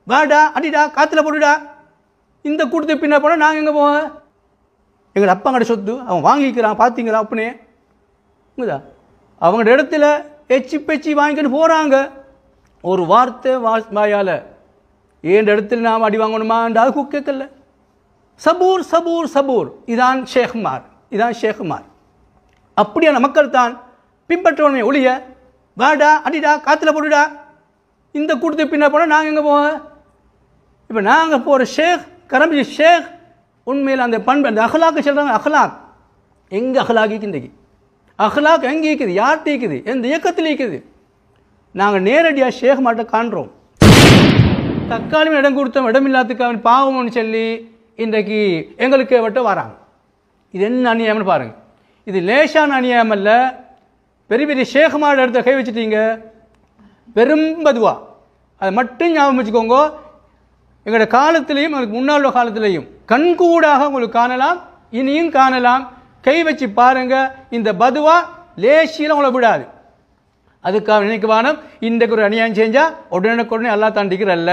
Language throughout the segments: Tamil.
வாடா அடிடா காற்றுல போடுடா இந்த கூட்டத்துக்கு பின்ன போனால் நாங்கள் எங்கே போவோம் எங்கள் அப்பா கடை சொத்து அவன் வாங்கிக்கிறான் பார்த்தீங்களா அப்படியே புரியுதா அவங்களோட இடத்துல எச்சி பெச்சி வாங்கிக்கிட்டு போகிறாங்க ஒரு வார்த்தை வா வாயால் ஏன் இடத்துல நாம் அடி வாங்கணுமான்ற அது கேட்கல சபூர் சபூர் சபூர் இதான் ஷேக்மார் இதான் ஷேக்மார் அப்படியான மக்கள் தான் பின்பற்றவனே ஒழிய வாடா அடிடா காற்றுல போடுடா இந்த கூட்டத்துக்கு பின்ன போனால் நாங்கள் எங்கே போவோம் இப்போ நாங்கள் போகிற ஷேக் கரம்பி ஷேக் உண்மையில் அந்த பண்பு அந்த அகலாக்கு சொல்கிறாங்க அகலாக் எங்கே அகலாக் இன்றைக்கு அகலாக் எங்கே இருக்குது யார்கிட்ட இருக்குது எந்த இயக்கத்தில் இருக்குது நாங்கள் நேரடியாக ஷேக் மாட்ட காண்றோம் தக்காளியும் இடம் கொடுத்தோம் இடம் இல்லாததுக்கு பாவம்னு சொல்லி இன்றைக்கு எங்களுக்கு விட்டு வராங்க இது என்ன அநியாயம்னு பாருங்கள் இது லேசான அநியாயம் அல்ல பெரிய பெரிய ஷேகுமார் இடத்த கை வச்சுட்டீங்க பெரும் பதுவா அதை மட்டும் ஞாபகம் வச்சுக்கோங்க எங்களோட காலத்திலையும் எங்களுக்கு முன்னால் உள்ள காலத்திலையும் கண்கூடாக உங்களுக்கு காணலாம் இனியும் காணலாம் கை வச்சு பாருங்க இந்த பதுவா லேசியில் உங்களை விடாது அதுக்காக நினைக்க வேணும் இன்றைக்கு ஒரு அநியாயம் செஞ்சால் உடனுக்குடனே அல்லா தாண்டிக்கிறல்ல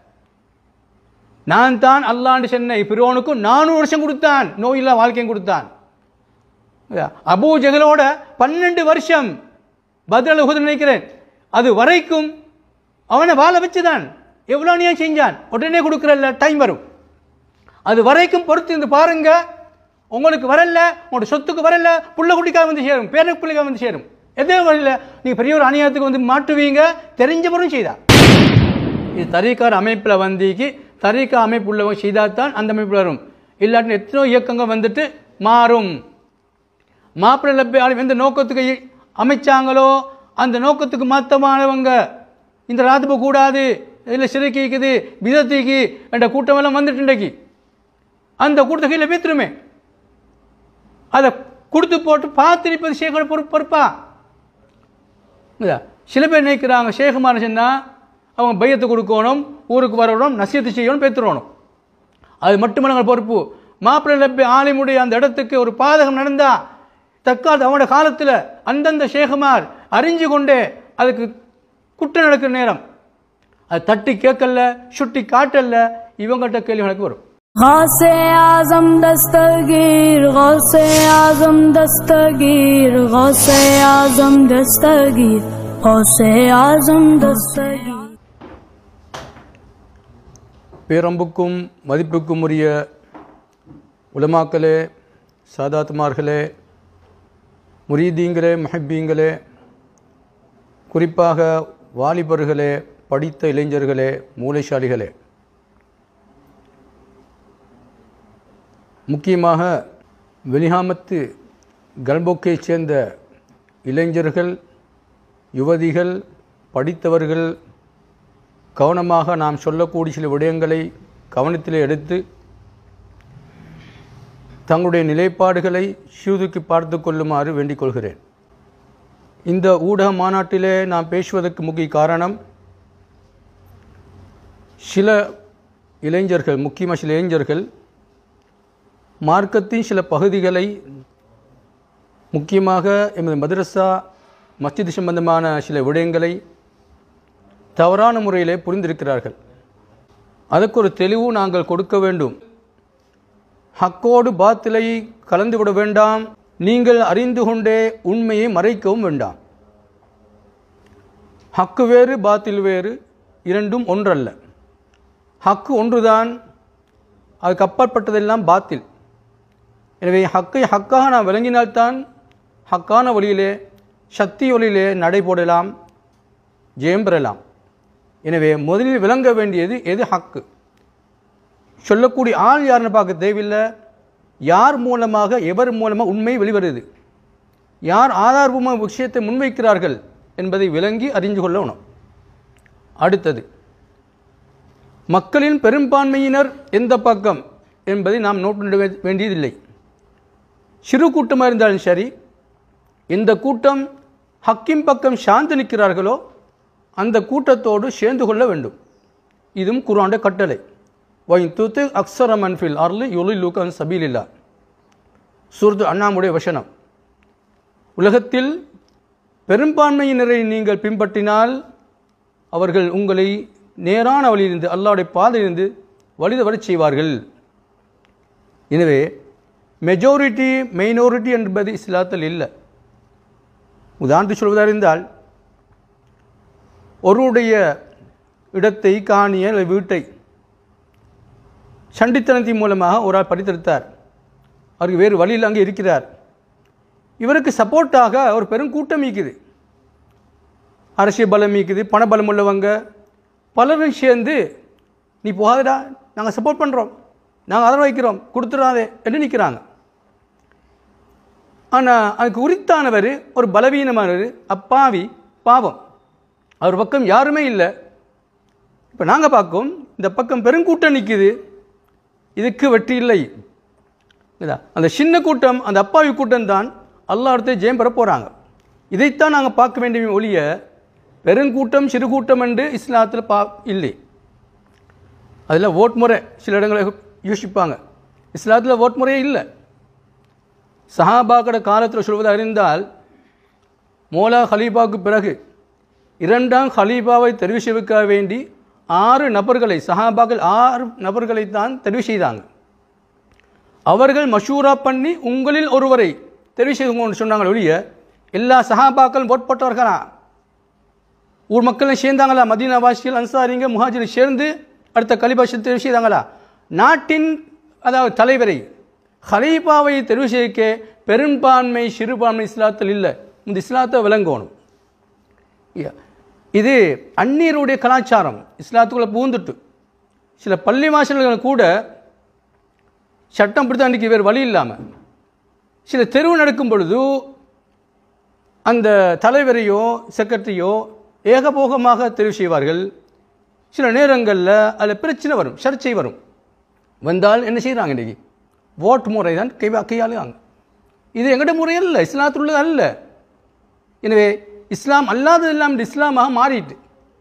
நான் தான் அல்லாண்டு சென்னை பிரோனுக்கும் நானூறு வருஷம் கொடுத்தான் நோயில்லா வாழ்க்கையும் கொடுத்தான் அபூ ஜெகலோட பன்னெண்டு வருஷம் பதில் உகுது நினைக்கிறேன் அது வரைக்கும் அவனை வாழ வச்சுதான் எவ்வளோ அநியாயம் செஞ்சான் உடனே கொடுக்குறல்ல டைம் வரும் அது வரைக்கும் பொறுத்து இருந்து பாருங்க உங்களுக்கு வரல உங்களோட சொத்துக்கு வரல புள்ள குட்டிக்காக வந்து சேரும் பேருக்கு பிள்ளைக்காக வந்து சேரும் எதே வரல நீங்கள் பெரிய ஒரு அநியாயத்துக்கு வந்து மாட்டுவீங்க தெரிஞ்சவரும் செய்தா இது தரீக்கார் அமைப்பில் வந்திக்கு தரீக்கா அமைப்பு உள்ளவங்க செய்தால் தான் அந்த அமைப்பில் வரும் இல்லாட்டி எத்தனையோ இயக்கங்கள் வந்துட்டு மாறும் மாப்பிள்ளை போய் ஆளு எந்த நோக்கத்துக்கு அமைச்சாங்களோ அந்த நோக்கத்துக்கு மாத்தமானவங்க இந்த ராத்துப்பு கூடாது இதில் சிறுக்கிக்குது விதத்திக்கு என்ற கூட்டமெல்லாம் வந்துட்டு இன்றைக்கு அந்த கூட்டத்தை கீழே பேத்துருமே அதை கொடுத்து போட்டு பார்த்திருப்பது சேகோட பொறுப்பு பொறுப்பா இதா, சில பேர் நினைக்கிறாங்க சேகுமார் சொன்னால் அவங்க பையத்தை கொடுக்கணும் ஊருக்கு வரணும் நசியத்து செய்யணும் பேத்துறணும் அது மட்டுமல்ல எங்கள் பொறுப்பு மாப்பிள்ளை லப்பி ஆலிமுடைய அந்த இடத்துக்கு ஒரு பாதகம் நடந்தா தற்கால அவனோட காலத்தில் அந்தந்த சேகுமார் அறிஞ்சு கொண்டே அதுக்கு குற்றம் நடக்கிற நேரம் அது தட்டி கேட்கல சுட்டி காட்டல இவங்ககிட்ட கேள்வி எனக்கு வரும் غوث اعظم دستگیر غوث اعظم دستگیر غوث اعظم دستگیر غوث اعظم دستگیر பேரம்புக்கும் மதிப்புக்கும் உரிய உலமாக்களே சாதாத்மார்களே முரீதீங்களே மஹப்பீங்களே குறிப்பாக வாலிபர்களே படித்த இளைஞர்களே மூளைசாலிகளே முக்கியமாக வெளிகாமத்து கல்போக்கைச் சேர்ந்த இளைஞர்கள் யுவதிகள் படித்தவர்கள் கவனமாக நாம் சொல்லக்கூடிய சில விடயங்களை கவனத்தில் எடுத்து தங்களுடைய நிலைப்பாடுகளை சீர்தூக்கி பார்த்து கொள்ளுமாறு வேண்டிக் கொள்கிறேன் இந்த ஊடக மாநாட்டிலே நாம் பேசுவதற்கு முக்கிய காரணம் சில இளைஞர்கள் முக்கியமாக சில இளைஞர்கள் மார்க்கத்தின் சில பகுதிகளை முக்கியமாக எமது மதரசா மஸ்ஜித் சம்பந்தமான சில விடயங்களை தவறான முறையிலே புரிந்திருக்கிறார்கள் அதற்கு ஒரு தெளிவு நாங்கள் கொடுக்க வேண்டும் ஹக்கோடு பாத்திலை கலந்துவிட வேண்டாம் நீங்கள் அறிந்து கொண்டே உண்மையை மறைக்கவும் வேண்டாம் ஹக்கு வேறு பாத்தில் வேறு இரண்டும் ஒன்றல்ல ஹக்கு ஒன்றுதான் அதுக்கு அப்பாற்பட்டதெல்லாம் பாத்தில் எனவே ஹக்கை ஹக்காக நாம் விளங்கினால்தான் ஹக்கான வழியிலே சக்தி வழியிலே நடை போடலாம் ஜெயம் பெறலாம் எனவே முதலில் விளங்க வேண்டியது எது ஹக்கு சொல்லக்கூடிய ஆள் யாருன்னு பார்க்க தேவையில்லை யார் மூலமாக எவர் மூலமாக உண்மை வெளிவருது யார் ஆதாரபூர்வமாக விஷயத்தை முன்வைக்கிறார்கள் என்பதை விளங்கி அறிந்து கொள்ளணும் அடுத்தது மக்களின் பெரும்பான்மையினர் எந்த பக்கம் என்பதை நாம் நோட்டு வேண்டியதில்லை சிறு கூட்டமாக இருந்தாலும் சரி இந்த கூட்டம் ஹக்கின் பக்கம் சார்ந்து நிற்கிறார்களோ அந்த கூட்டத்தோடு சேர்ந்து கொள்ள வேண்டும் இதுவும் குராண்ட கட்டளை வைன் தூத்து அக்ஸர மன்ஃபில் அருள் யொலி லூக்கன் சபீலில்லா சூரத்து அண்ணாமுடைய வசனம் உலகத்தில் பெரும்பான்மையினரை நீங்கள் பின்பற்றினால் அவர்கள் உங்களை நேரான வழியிலிருந்து அல்லாவுடைய பாதையிலிருந்து வழித வரச் செய்வார்கள் எனவே மெஜாரிட்டி மைனாரிட்டி என்பது இஸ்லாத்தில் இல்லை உதாரணத்துக்கு சொல்வதாக இருந்தால் ஒருவருடைய இடத்தை காணிய அல்லது வீட்டை சண்டித்தனத்தின் மூலமாக ஒரு ஆள் படித்தெடுத்தார் அவருக்கு வேறு வழியில் அங்கே இருக்கிறார் இவருக்கு சப்போர்ட்டாக ஒரு பெரும் கூட்டம் இருக்குது அரசியல் பலம் இருக்குது பணபலம் உள்ளவங்க பலரும் சேர்ந்து நீ போகாதடா நாங்கள் சப்போர்ட் பண்ணுறோம் நாங்கள் ஆதரவு வைக்கிறோம் கொடுத்துடாதே என்று நிற்கிறாங்க ஆனால் அதுக்கு உரித்தானவர் ஒரு பலவீனமானவர் அப்பாவி பாவம் அவர் பக்கம் யாருமே இல்லை இப்போ நாங்கள் பார்க்கோம் இந்த பக்கம் பெருங்கூட்டம் நிற்குது இதுக்கு வெற்றி இல்லை இதா அந்த சின்ன கூட்டம் அந்த அப்பாவி கூட்டம் தான் அல்லா இடத்தை ஜெயம் பெற போகிறாங்க இதைத்தான் நாங்கள் பார்க்க வேண்டிய ஒழிய பெருங்கூட்டம் சிறு கூட்டம் என்று இஸ்லாத்தில் பா இல்லை அதில் ஓட் முறை சில இடங்களில் யோசிப்பாங்க இஸ்லாத்தில் ஓட் முறையே இல்லை சஹாபாக்கட காலத்தில் சொல்வதாக இருந்தால் மோலா ஹலீஃபாவுக்கு பிறகு இரண்டாம் ஹலீஃபாவை தெரிவு செய்வதற்காக வேண்டி ஆறு நபர்களை சஹாபாக்கள் ஆறு நபர்களை தான் தெரிவு செய்தாங்க அவர்கள் மஷூரா பண்ணி உங்களில் ஒருவரை தெரிவு செய்து சொன்னாங்க ஒழிய எல்லா சஹாபாக்களும் ஓட் போட்டவர்களா ஊர் மக்களும் சேர்ந்தாங்களா மதீனாவாசிகள் அன்சாரிங்க முஹாஜிர் சேர்ந்து அடுத்த கலிபாஷை தெரிவு செய்தாங்களா நாட்டின் அதாவது தலைவரை ஹலீஃபாவை தெரிவு செய்ய பெரும்பான்மை சிறுபான்மை இஸ்லாத்தில் இல்லை இந்த இஸ்லாத்தை விளங்கணும் Yeah. இது அந்நீருடைய கலாச்சாரம் இஸ்லாத்துக்குள்ளே பூந்துட்டு சில பள்ளி வாசல்கள் கூட சட்டம் பிடித்த அன்றைக்கி வேறு வழி இல்லாமல் சில தெருவு நடக்கும் பொழுது அந்த தலைவரையோ செக்ரட்டரியோ ஏகபோகமாக தெரிவு செய்வார்கள் சில நேரங்களில் அதில் பிரச்சனை வரும் சர்ச்சை வரும் வந்தால் என்ன செய்கிறாங்க இன்றைக்கி ஓட் முறை தான் கை கையாளுவாங்க இது எங்கட முறை அல்ல இஸ்லாத்தில் உள்ளது அல்ல எனவே இஸ்லாம் அல்லாதது எல்லாம் இந்த இஸ்லாமாக மாறிட்டு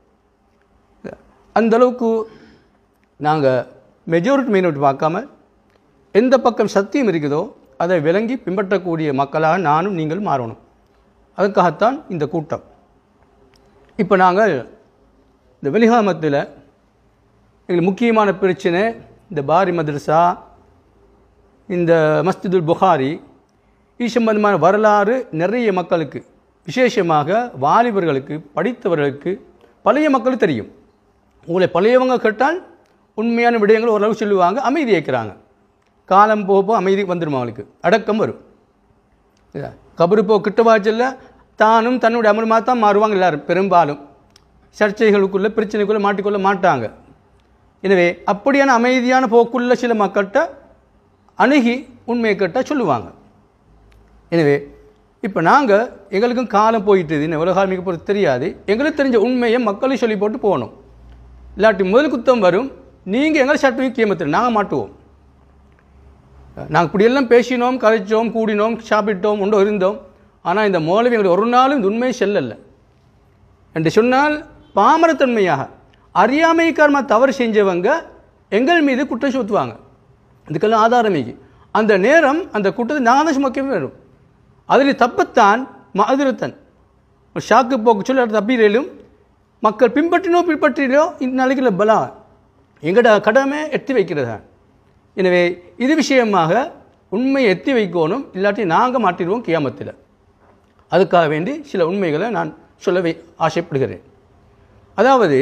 அந்த அளவுக்கு நாங்கள் மெஜாரிட்டி மைனாரிட்டி பார்க்காம எந்த பக்கம் சத்தியம் இருக்குதோ அதை விளங்கி பின்பற்றக்கூடிய மக்களாக நானும் நீங்கள் மாறணும் அதுக்காகத்தான் இந்த கூட்டம் இப்போ நாங்கள் இந்த வெளிகாமத்தில் எங்களுக்கு முக்கியமான பிரச்சனை இந்த பாரி மദ്രസா இந்த மஸ்ஜிதுல் புகாரி இது சம்பந்தமான வரலாறு நிறைய மக்களுக்கு விசேஷமாக வாலிபர்களுக்கு படித்தவர்களுக்கு பழைய மக்களுக்கு தெரியும் உங்களை பழையவங்க கேட்டால் உண்மையான விடயங்கள் ஓரளவு சொல்லுவாங்க அமைதி ஏற்கிறாங்க காலம் போக போக அமைதி வந்துடும் அவங்களுக்கு அடக்கம் வரும் இதா, கபரு போ கிட்டவாச்சல்ல தானும் தன்னுடைய அமரமாக தான் மாறுவாங்க எல்லாரும் பெரும்பாலும் சர்ச்சைகளுக்குள்ள பிரச்சனைக்குள்ளே மாட்டிக்கொள்ள மாட்டாங்க எனவே அப்படியான அமைதியான போக்குள்ள சில மக்கள்கிட்ட அணுகி உண்மையை கேட்டால் சொல்லுவாங்க எனவே இப்போ நாங்கள் எங்களுக்கும் காலம் போயிட்டுது இன்னும் எவ்வளோ காலம் மிக போகிறது தெரியாது எங்களுக்கு தெரிஞ்ச உண்மையை மக்களும் சொல்லி போட்டு போகணும் இல்லாட்டி முதல் குத்தம் வரும் நீங்கள் எங்களை சட்டம் கியமத்தில் நாங்கள் மாட்டுவோம் நாங்கள் இப்படியெல்லாம் பேசினோம் கதைச்சோம் கூடினோம் சாப்பிட்டோம் உண்டோ இருந்தோம் ஆனால் இந்த மௌலவி எங்களுக்கு ஒரு நாளும் இந்த உண்மையை செல்லலை என்று சொன்னால் பாமரத்தன்மையாக அறியாமை காரணமாக தவறு செஞ்சவங்க எங்கள் மீது குற்றம் சுமத்துவாங்க இதுக்கெல்லாம் ஆதாரமைக்கு அந்த நேரம் அந்த குற்றத்தை நாங்கள் தான் சுமக்கவே வரும் அதில் தப்பத்தான் மாதிரத்தன் ஒரு ஷாக்கு போக்கு சொல்லி அடுத்த தப்பீரையிலும் மக்கள் பின்பற்றினோ பின்பற்றினோ இந்த நாளைக்கு பலா எங்கட கடமை எத்தி வைக்கிறதா எனவே இது விஷயமாக உண்மையை எத்தி வைக்கணும் இல்லாட்டி நாங்கள் மாட்டிடுவோம் கியாமத்தில் அதுக்காக வேண்டி சில உண்மைகளை நான் சொல்லவே ஆசைப்படுகிறேன் அதாவது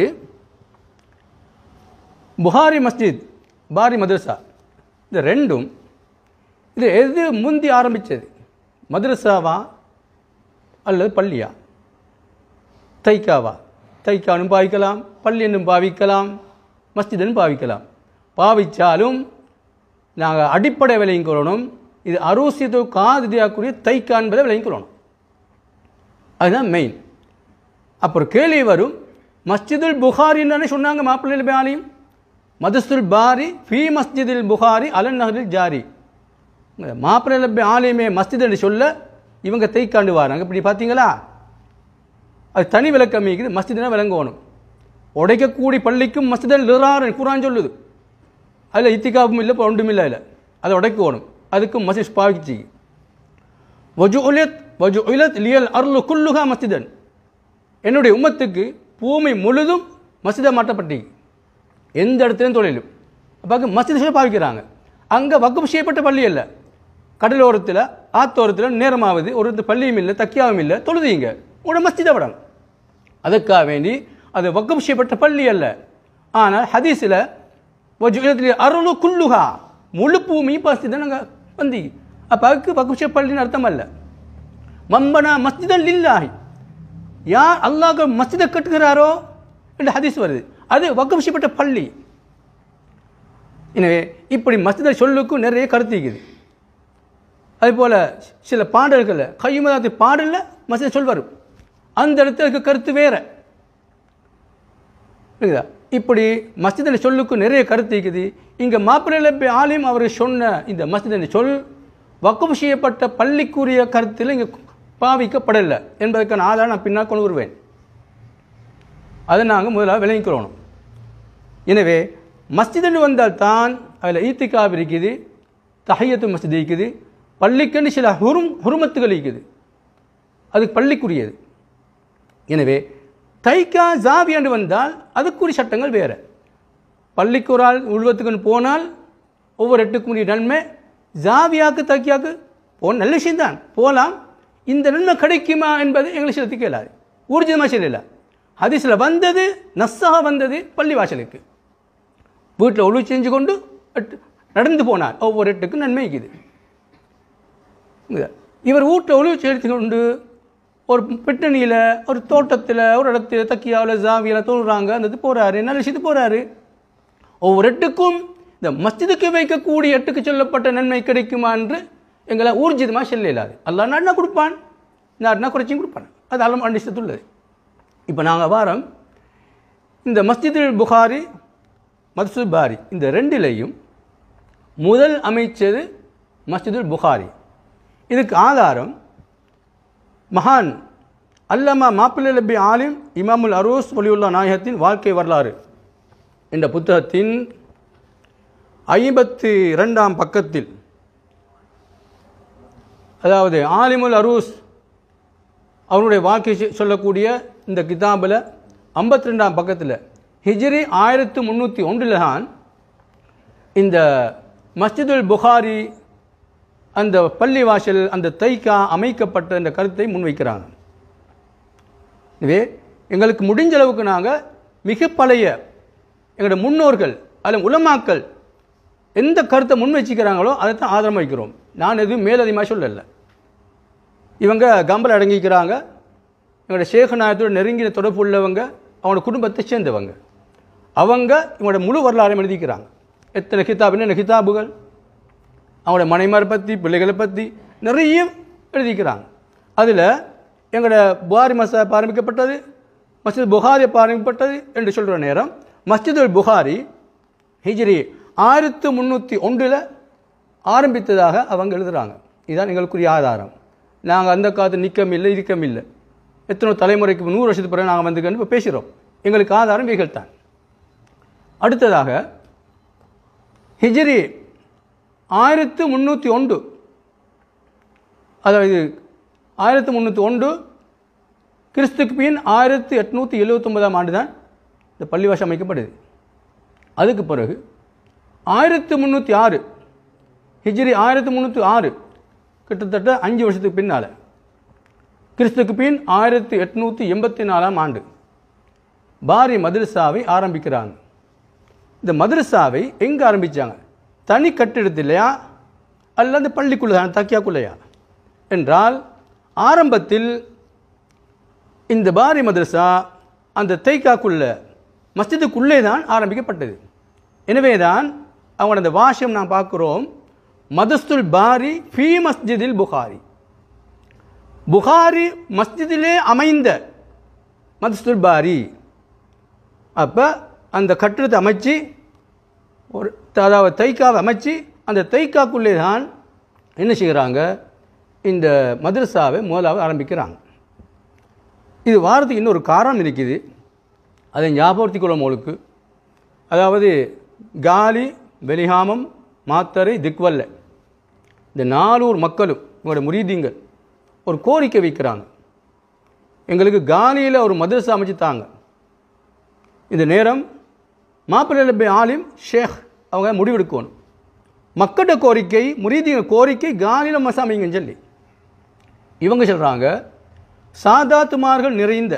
புகாரி மஸ்ஜித் பாரி மதரசா இந்த ரெண்டும் இது எது முந்தி ஆரம்பித்தது மதரசாவா அல்லது பள்ளியா தைக்காவா தைக்கானும் பாவிக்கலாம் பள்ளி என்றும் பாவிக்கலாம் மஸ்ஜிதுன்னு பாவிக்கலாம் பாவிச்சாலும் நாங்கள் அடிப்படை விலையும் கொள்ளணும் இது அரோசியத்தோ காதியாக்குரிய தைக்கா என்பதை விலையும் கொள்ளணும் அதுதான் மெயின் அப்புறம் கேள்வி வரும் மஸ்ஜிதுல் புகாரின்னு சொன்னாங்க மாப்பிள்ளை ஆலயம் மதஸ்துல் பாரி ஃபி மஸ்ஜிதில் புகாரி அலன் நகரில் ஜாரி மாப்பிள்ளை ஆலயமே மஸ்ஜித் என்று சொல்ல இவங்க தைக்காண்டு வராங்க இப்படி பார்த்தீங்களா அது தனி விளக்கம் இருக்குது மஸ்ஜித்னா விளங்கணும் உடைக்கக்கூடிய பள்ளிக்கும் மஸ்ஜிதல் லிராரன் குரான் சொல்லுது அதில் இத்திகாப்பும் இல்லை ஒன்றும் இல்லை அதில் அதை உடைக்கணும் அதுக்கும் மஸ்ஜித் பாவிச்சு வஜு உலத் வஜு உலத் லியல் அருள் குல்லுகா மஸ்ஜிதன் என்னுடைய உம்மத்துக்கு பூமி முழுதும் மஸ்ஜிதை மாற்றப்பட்டி எந்த இடத்துலையும் தொழிலும் அப்போ மஸ்ஜித் சொல்லி பாவிக்கிறாங்க அங்கே வகுப்பு செய்யப்பட்ட பள்ளி அல்ல கடலோரத்தில் ஆத்தோரத்தில் நேரமாவது ஒரு இடத்து பள்ளியும் இல்லை தக்கியாவும் இல்லை தொழுதீங்க உங்களோட மஸ்ஜிதை விடணும் அதுக்காக வேண்டி அது வக்கம் செய்யப்பட்ட பள்ளி அல்ல ஆனால் ஹதீஸில் அருளு குல்லுகா முழு பூமி பஸ்தி தான் நாங்கள் வந்தி அப்போ அதுக்கு வக்கம் செய்ய பள்ளின்னு அர்த்தம் அல்ல மம்பனா மஸ்ஜிதன் லில்லாஹி யார் அல்லாஹ் மஸ்ஜிதை கட்டுகிறாரோ என்று ஹதீஸ் வருது அது வக்கம் செய்யப்பட்ட பள்ளி எனவே இப்படி மஸ்ஜிதை சொல்லுக்கும் நிறைய கருத்து இருக்குது அதுபோல் சில பாடல்களில் கையுமதாத்து பாடலில் மஸ்ஜிதை சொல் வரும் அந்த இடத்துல இருக்க கருத்து வேற புரியுதா இப்படி மஸ்ஜிதில் சொல்லுக்கு நிறைய கருத்து இருக்குது இங்கே மாப்பிள்ளை ஆலயம் அவர் சொன்ன இந்த மஸ்ஜிதின் சொல் வக்குப் செய்யப்பட்ட பள்ளிக்குரிய கருத்தில் இங்கே பாவிக்கப்படலை என்பதற்கான ஆதாரம் நான் பின்னால் கொண்டு வருவேன் அதை நாங்கள் முதலாக விளங்கிக்கிறோம் எனவே மஸ்ஜிதுன்னு வந்தால் தான் அதில் ஈத்திகாப் இருக்குது தஹையத்து மஸ்ஜித் இருக்குது பள்ளிக்குன்னு சில ஹுரும் ஹுருமத்துகள் இருக்குது அது பள்ளிக்குரியது எனவே தைக்கா ஜாவியாண்டு வந்தால் அதுக்குரிய சட்டங்கள் வேறு பள்ளிக்கு ஒரு ஆள் உள்வத்துக்குன்னு போனால் ஒவ்வொரு எட்டுக்கு முடிய நன்மை ஜாவியாக்கு தைக்கியாக்கு போ நல்ல விஷயம்தான் போகலாம் இந்த நன்மை கிடைக்குமா என்பது எங்களுக்கு சில திக்கலாது ஊர்ஜிதமாக சொல்லல ஹதீஸில் வந்தது நஸ்ஸாக வந்தது பள்ளி வாசலுக்கு வீட்டில் ஒழு செஞ்சு கொண்டு எட்டு- நடந்து போனார் ஒவ்வொரு எட்டுக்கும் நன்மை இருக்குது இவர் வீட்டில் ஒழு செலுத்தி கொண்டு ஒரு பிட்டணியில் ஒரு தோட்டத்தில் ஒரு இடத்துல தக்கியாவில் ஜாவியில் தோன்றாங்க அந்த இது போகிறாரு நல்ல விஷயத்து போகிறாரு ஒவ்வொரு எட்டுக்கும் இந்த மஸ்ஜிதுக்கு வைக்கக்கூடிய எட்டுக்கு சொல்லப்பட்ட நன்மை கிடைக்குமா என்று எங்களை ஊர்ஜிதமாக சொல்ல இயலாது அல்லாஹ் நாடுனா கொடுப்பான் நாடுனா குறைச்சியும் கொடுப்பான் அது அலம் அண்டிஷத்துள்ளது இப்போ நாங்கள் வாரம் இந்த மஸ்ஜிதுல் புகாரி மஸ்ஜித் பாரி இந்த ரெண்டிலையும் முதல் அமைச்சது மஸ்ஜிதுல் புகாரி இதுக்கு ஆதாரம் மகான் அல்லமா மாப்பிள்ளை லப்பி ஆலிம் இமாமுல் அரூஸ் ஒலியுல்லா நாயகத்தின் வாழ்க்கை வரலாறு என்ற புத்தகத்தின் ஐம்பத்தி இரண்டாம் பக்கத்தில் அதாவது ஆலிமுல் அரூஸ் அவருடைய வாழ்க்கை சொ- சொல்லக்கூடிய இந்த கிதாபில் ஐம்பத்தி ரெண்டாம் பக்கத்தில் ஹிஜ்ரி ஆயிரத்து முந்நூற்றி ஒன்றில் தான் இந்த மஸ்ஜிதுல் புகாரி அந்த பள்ளிவாசல் அந்த தைக்கா அமைக்கப்பட்ட இந்த கருத்தை முன்வைக்கிறாங்க எனவே எங்களுக்கு முடிஞ்ச அளவுக்கு நாங்கள் மிக பழைய எங்களுடைய முன்னோர்கள் அல்லது உலமாக்கள் எந்த கருத்தை முன் வச்சுக்கிறாங்களோ அதை தான் ஆதரவு வைக்கிறோம் நான் எதுவும் மேலதிகமாக சொல்லலை இவங்க கம்பல் அடங்கிக்கிறாங்க எங்களோட சேகநாயத்தோட நெருங்கின தொடர்பு உள்ளவங்க அவங்களோட குடும்பத்தை சேர்ந்தவங்க அவங்க இவங்களோட முழு வரலாறையும் எழுதிக்கிறாங்க எத்தனை கிதாப் என்னென்ன கிதாபுகள் அவங்களோட மனைமாரை பற்றி பிள்ளைகளை பற்றி நிறைய எழுதிக்கிறாங்க அதில் எங்களோட புகாரி மசாப் ஆரம்பிக்கப்பட்டது மஸ்ஜித் புகாரி ஆரம்பிக்கப்பட்டது என்று சொல்கிற நேரம் மஸ்ஜிதுல் புகாரி ஹிஜ்ரி ஆயிரத்து முந்நூற்றி ஒன்றில் ஆரம்பித்ததாக அவங்க எழுதுகிறாங்க இதுதான் எங்களுக்குரிய ஆதாரம் நாங்கள் அந்த காலத்து நிற்கம் இல்லை இருக்கம் இல்லை எத்தனை தலைமுறைக்கு நூறு வருஷத்துக்கு பிறகு நாங்கள் வந்துக்கன்னு இப்போ பேசுகிறோம் எங்களுக்கு ஆதாரம் இவைகள் தான் அடுத்ததாக ஹிஜ்ரி ஆயிரத்து முந்நூற்றி ஒன்று அதாவது ஆயிரத்து முந்நூற்றி ஒன்று கிறிஸ்துக்கு பின் ஆயிரத்து எட்நூற்றி எழுபத்தொன்பதாம் ஆண்டு தான் இந்த பள்ளிவாசம் அமைக்கப்படுது அதுக்கு பிறகு ஆயிரத்து முந்நூற்றி ஆறு ஹிஜ்ரி ஆயிரத்து முந்நூற்றி ஆறு கிட்டத்தட்ட அஞ்சு வருஷத்துக்கு பின்னால் கிறிஸ்துக்கு பின் ஆயிரத்து எட்நூற்றி எண்பத்தி நாலாம் ஆண்டு பாரி மதரசாவை ஆரம்பிக்கிறாங்க இந்த மதரசாவை எங்கே ஆரம்பித்தாங்க தனி கட்டிடத்திலையா அல்லது பள்ளிக்குள்ளே தக்கியாக்குள்ளையா என்றால் ஆரம்பத்தில் இந்த பாரி மதரசா அந்த தைக்காக்குள்ள மஸ்ஜிதுக்குள்ளே தான் ஆரம்பிக்கப்பட்டது எனவே தான் அவங்களோட அந்த வாஷம் நான் பார்க்குறோம் மதஸ்துல் பாரி ஃபி மஸ்ஜிதில் புகாரி புகாரி மஸ்ஜிதிலே அமைந்த மதஸ்துல் பாரி அப்போ அந்த கட்டிடத்தை அமைச்சு ஒரு அதாவது தைக்காவை அமைச்சு அந்த தைக்காக்குள்ளே தான் என்ன செய்கிறாங்க இந்த மதரசாவை முதலாவது ஆரம்பிக்கிறாங்க இது வாரத்துக்கு இன்னொரு காரணம் இருக்குது அதை ஞாபகப்படுத்திக் கொள்ளும் உங்களுக்கு அதாவது காலி வெளிகாமம் மாத்தரை திக்வல்ல இந்த நாலூர் மக்களும் உங்களோட முரீதிங்கள் ஒரு கோரிக்கை வைக்கிறாங்க எங்களுக்கு காலியில் ஒரு மதரசா அமைச்சு தாங்க இந்த நேரம் மாப்பிள்ளை ஆலிம் ஷேக் அவங்க முடிவெடுக்கணும் மக்களோட கோரிக்கை முரீதிய கோரிக்கை காலில மசாமிங்கன்னு சொல்லி இவங்க சொல்கிறாங்க சாதாத்துமார்கள் நிறைந்த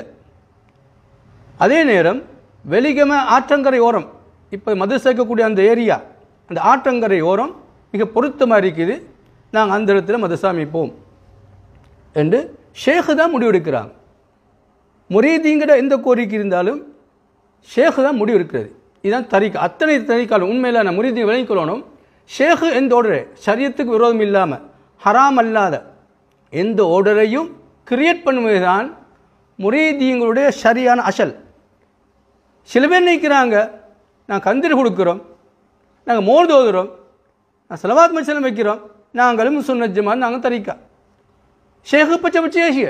அதே நேரம் வெலிகம ஆற்றங்கரை ஓரம் இப்போ மது சேர்க்கக்கூடிய அந்த ஏரியா அந்த ஆற்றங்கரை ஓரம் மிக பொருத்தமாக இருக்குது நாங்கள் அந்த இடத்துல மதரசா அமைப்போம் என்று ஷேக்கு தான் முடிவெடுக்கிறாங்க முரீதிங்கிற எந்த கோரிக்கை இருந்தாலும் ஷேக்கு தான் முடிவு இருக்கிறது இதுதான் தரிக்கா அத்தனை தரிக்காலும் உண்மையிலான முரீதி விளங்கிக் கொள்ளணும் ஷேக்கு எந்த ஓர்டரு சரியத்துக்கு விரோதம் இல்லாமல் ஹராம் அல்லாத எந்த ஓர்டரையும் கிரியேட் பண்ணுவது தான் முரீதியங்களுடைய சரியான அசல் சில பேர் நினைக்கிறாங்க நான் கந்திரி கொடுக்குறோம் நாங்கள் மோர் தோதுறோம் நான் செலவாத் மச்சலம் வைக்கிறோம் நாங்களும் சுன்னஜமான் நாங்கள் தரிக்கா ஷேகு பச்சை பச்சை ஏசிய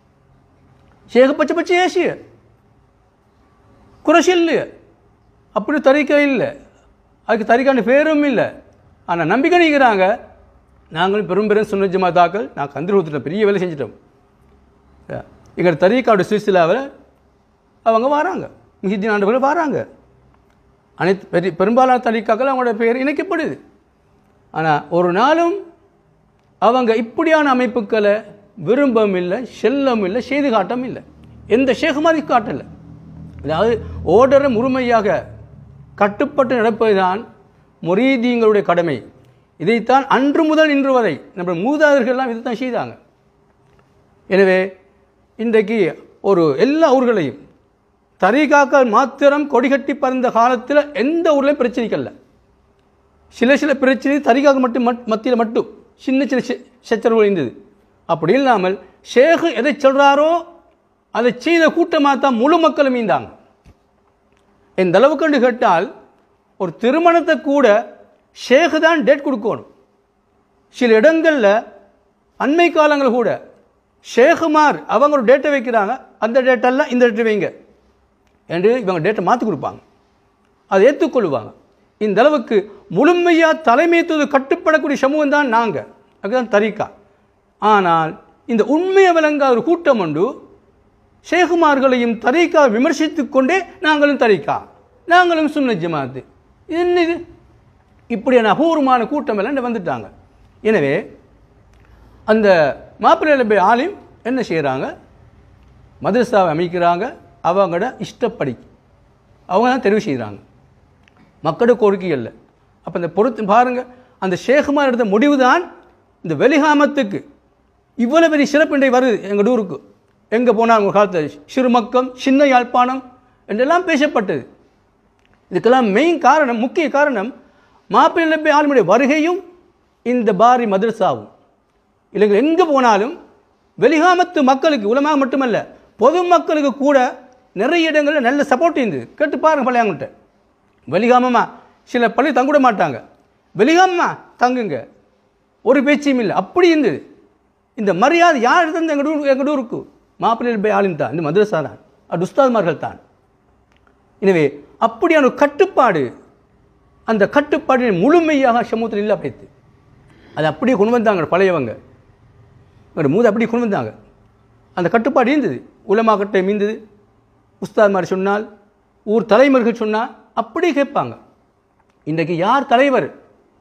ஷேகு பச்சை பச்சை ஏசிய குறைசி இல்லையே அப்படி தரிக்கா இல்லை அதுக்கு தரிக்கான பேரும் இல்லை ஆனால் நம்பிக்கை நிற்கிறாங்க நாங்களும் பெரும் பெரும் சுன்ன ஜமாத்தாக்கள் நான் கந்திரி கொடுத்துட்டோம் பெரிய வேலை செஞ்சிட்டோம் எங்கள் தரீக்காவோட சிசிலாவில் அவங்க வராங்க மிகித்தின் ஆண்டுகள் வராங்க அனைத்து பெரிய பெரும்பாலான தரீக்காக்கள் அவங்களோட பெயர் இணைக்கப்படுது ஆனால் ஒரு நாளும் அவங்க இப்படியான அமைப்புகளை விரும்பவும் இல்லை செல்லவும் இல்லை செய்து காட்டவும் இல்லை எந்த ஷேக் மாதிரி காட்டலை அதாவது ஓர்டரை முழுமையாக கட்டுப்பட்டு நடப்பதுதான் முரீதியங்களுடைய கடமை இதைத்தான் அன்று முதல் இன்று வரை நம்ம மூதாதையர்கள்லாம் இதைத்தான் செய்தாங்க எனவே இன்றைக்கு ஒரு எல்லா ஊர்களையும் தரீகாக்கள் மாத்திரம் கொடிகட்டி பறந்த காலத்தில் எந்த ஊர்லேயும் பிரச்சனைக்கல்ல சில சில பிரச்சனை தரிகாக மட்டும் மத்தியில் மட்டும் சின்ன சின்ன சச்சரவுகள் இருந்தது அப்படி இல்லாமல் ஷேகு எதை சொல்கிறாரோ அதை செய்த கூட்டமாக தான் முழு மக்களும் மீந்தாங்க இந்த அளவுக்கு கேட்டால் ஒரு திருமணத்தை கூட ஷேகு தான் டேட் கொடுக்கணும் சில இடங்களில் அண்மை காலங்கள் கூட ஷேகுமார் அவங்க ஒரு டேட்டை வைக்கிறாங்க அந்த டேட்டெல்லாம் இந்த டேட்டை வைங்க என்று இவங்க டேட்டை மாற்றி கொடுப்பாங்க அதை ஏற்றுக்கொள்வாங்க இந்த அளவுக்கு முழுமையாக தலைமைத்துவ கட்டுப்படக்கூடிய சமூகம் தான் நாங்கள் அதுதான் தரிக்கா ஆனால் இந்த உண்மையை விளங்காத ஒரு கூட்டம் உண்டு ஷேகுமார்களையும் தரிக்கா விமர்சித்து கொண்டே நாங்களும் தரிக்கா நாங்களும் சுன்ன ஜமாத்து இது என்ன இது இப்படியான அபூர்வமான கூட்டம் எல்லாம் வந்துட்டாங்க எனவே அந்த மாப்பிள்ளை ஆலிம் என்ன செய்கிறாங்க மதரசாவை அமைக்கிறாங்க அவங்களோட இஷ்டப்படி அவங்க தான் தெரிவு செய்கிறாங்க மக்களோட கோரிக்கை இல்லை அப்போ இந்த பொறுத்து பாருங்கள் அந்த ஷேகுமார் எடுத்த முடிவு தான் இந்த வெளிகாமத்துக்கு இவ்வளோ பெரிய சிறப்பு இன்றைக்கு வருது எங்கள் ஊருக்கு எங்கே போனால் ஒரு காலத்தில் சிறுமக்கம் சின்ன யாழ்ப்பாணம் என்றெல்லாம் பேசப்பட்டது இதுக்கெல்லாம் மெயின் காரணம் முக்கிய காரணம் மாப்பிள்ளை நபி ஆளுமுடைய வருகையும் இந்த பாரி மதரசாவும் இல்லைங்க எங்கே போனாலும் வெளிகாமத்து மக்களுக்கு உலமாக மட்டுமல்ல பொதுமக்களுக்கு கூட நிறைய இடங்களில் நல்ல சப்போர்ட் இருந்தது கேட்டு பாருங்க பழையாங்கிட்ட வெளிகாமமா சில பள்ளி தங்கிட மாட்டாங்க வெளிகாமமா தங்குங்க ஒரு பேச்சும் இல்லை அப்படி இருந்தது இந்த மரியாதை யார் எடுத்தது எங்கள் ஊர் எங்கள் ஊருக்கு மாப்பிள்ளை பை ஆலிம் தான் இந்த மதரசா தான் அது உஸ்தாத்மார்கள் தான் எனவே அப்படியான ஒரு கட்டுப்பாடு அந்த கட்டுப்பாடு முழுமையாக சமூகத்தில் இல்லை அப்படித்து அது அப்படியே கொண்டு வந்தாங்க பழையவங்க எங்களோட மூது அப்படியே கொண்டு வந்தாங்க அந்த கட்டுப்பாடு இருந்தது உலமாக்கட்டை மீந்தது உஸ்தாத் மாதிரி சொன்னால் ஊர் தலைவர்கள் சொன்னால் அப்படியே கேட்பாங்க இன்றைக்கு யார் தலைவர்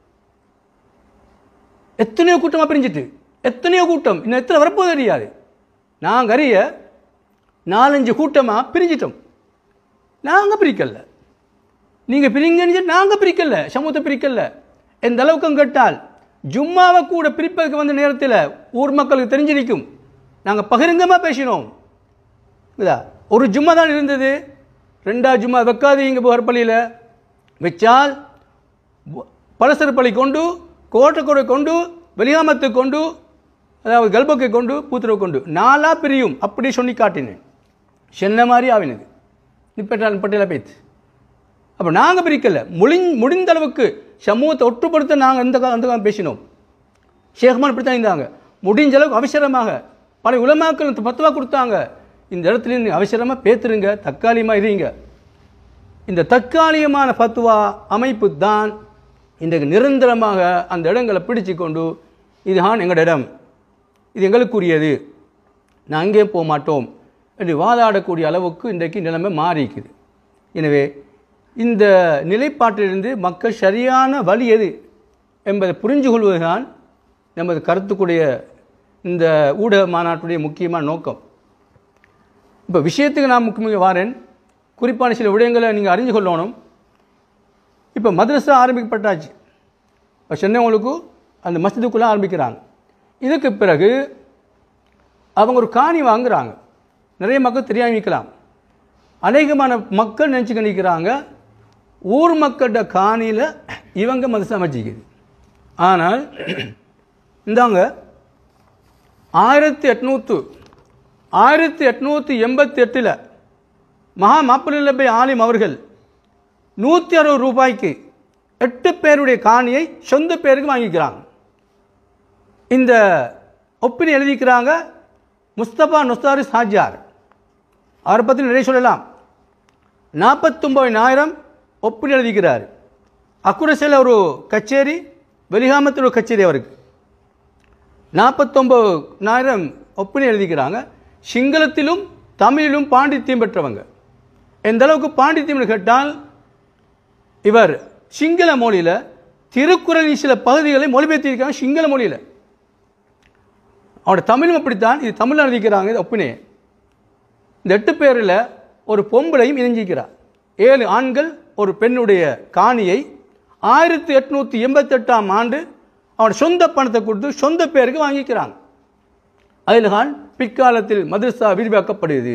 எத்தனையோ கூட்டமாக பிரிஞ்சிட்டு எத்தனையோ கூட்டம் இன்னும் எத்தனை வரப்போது தெரியாது நாங்கள் அறிய நாலஞ்சு கூட்டமாக பிரிஞ்சிட்டோம் நாங்கள் பிரிக்கல நீங்கள் பிரிங்கன்னு நாங்கள் பிரிக்கல சமூகத்தை பிரிக்கல எந்த அளவுக்கு கேட்டால் ஜும்மாவை கூட பிரிப்பதற்கு வந்த நேரத்தில் ஊர் மக்களுக்கு தெரிஞ்சிருக்கும் நாங்கள் பகிரங்கமாக பேசினோம் இதா ஒரு ஜும்மா தான் இருந்தது ரெண்டாவது ஜும்மா வைக்காதீங்க புகர்பள்ளியில் வச்சால் பலசரப்பள்ளி கொண்டு கோட்டக்கோடை கொண்டு வெளியாமத்தை கொண்டு அதாவது கல்பக்கை கொண்டு பூத்துறவை கொண்டு நாலா பிரியும் அப்படி சொல்லி காட்டினேன் சென்ன மாதிரி ஆவினது நிப்பட்டால் பட்டியல பேத்து அப்போ நாங்கள் பிரிக்கல முடி முடிந்த அளவுக்கு சமூகத்தை ஒற்றுப்படுத்த நாங்கள் இந்த கா- அந்த காலம் பேசினோம் ஷேக்மான் இப்படி தான் இருந்தாங்க முடிஞ்ச அளவுக்கு அவசரமாக பல உலமாக்கள் பத்துவா கொடுத்தாங்க இந்த இடத்துல இருந்து அவசரமாக பேத்துருங்க தற்காலிகமாக இருங்க இந்த தற்காலிகமான ஃபத்வா அமைப்பு தான் இன்றைக்கு நிரந்தரமாக அந்த இடங்களை பிடிச்சு கொண்டு இதுதான் எங்களோட இடம் இது எங்களுக்குரியது நான் அங்கே போக மாட்டோம் என்று வாதாடக்கூடிய அளவுக்கு இன்றைக்கு நிலைமை மாறிக்குது எனவே இந்த நிலைப்பாட்டிலிருந்து மக்கள் சரியான வழி எது என்பதை புரிஞ்சு கொள்வதுதான் நமது கருத்துக்குடைய இந்த ஊடக மாநாட்டுடைய முக்கியமான நோக்கம் இப்போ விஷயத்துக்கு நான் முக்கிய வாரேன் குறிப்பான சில விடயங்களை நீங்கள் அறிஞ்சு கொள்ளணும் இப்போ மദ്രസா ஆரம்பிக்கப்பட்டாச்சு இப்போ சென்னவங்களுக்கு அந்த மஸ்ஜிதுக்குள்ளே ஆரம்பிக்கிறாங்க இதுக்கு பிறகு அவங்க ஒரு காணி வாங்குறாங்க நிறைய மக்கள் தெரியாம நிற்கலாம் அநேகமான மக்கள் நினச்சிக்க நிற்கிறாங்க ஊர் மக்கள்கிட்ட காணியில் இவங்க மதரசா அமைச்சிக்குது ஆனால் இந்தாங்க ஆயிரத்தி எட்நூற்று ஆயிரத்தி எட்நூற்றி எண்பத்தி எட்டில் மகா மாப்பிள்ளை ஆலிம் அவர்கள் நூற்றி அறுபது ரூபாய்க்கு எட்டு பேருடைய காணியை சொந்த பேருக்கு வாங்கிக்கிறாங்க இந்த ஒப்பினை எழுதிக்கிறாங்க முஸ்தபா நொஸ்தாரி சாஜார் அவரை பற்றி நிறைய சொல்லலாம் நாற்பத்தொம்பதினாயிரம் ஒப்பினை எழுதிக்கிறார் அக்குரசில் ஒரு கச்சேரி வெளிகாமத்தில் ஒரு கச்சேரி அவருக்கு நாற்பத்தொம்பதாயிரம் ஒப்பினை எழுதிக்கிறாங்க சிங்களத்திலும் தமிழிலும் பாண்டித்தியம் பெற்றவங்க எந்த அளவுக்கு பாண்டித்தியம்னு கேட்டால் இவர் சிங்கள மொழியில் திருக்குறளின் சில பகுதிகளை மொழிபெயர்த்திருக்காங்க சிங்கள மொழியில் அவனோட தமிழும் அப்படித்தான் இது தமிழில் எழுதிக்கிறாங்க இது ஒப்பினே இந்த எட்டு பேரில் ஒரு பொம்பளையும் இணைஞ்சிக்கிறார் ஏழு ஆண்கள் ஒரு பெண்ணுடைய காணியை ஆயிரத்தி எட்நூற்றி எண்பத்தெட்டாம் ஆண்டு அவன் சொந்த பணத்தை கொடுத்து சொந்த பேருக்கு வாங்கிக்கிறாங்க அதில் தான் பிற்காலத்தில் மதரசா விரிவாக்கப்படுது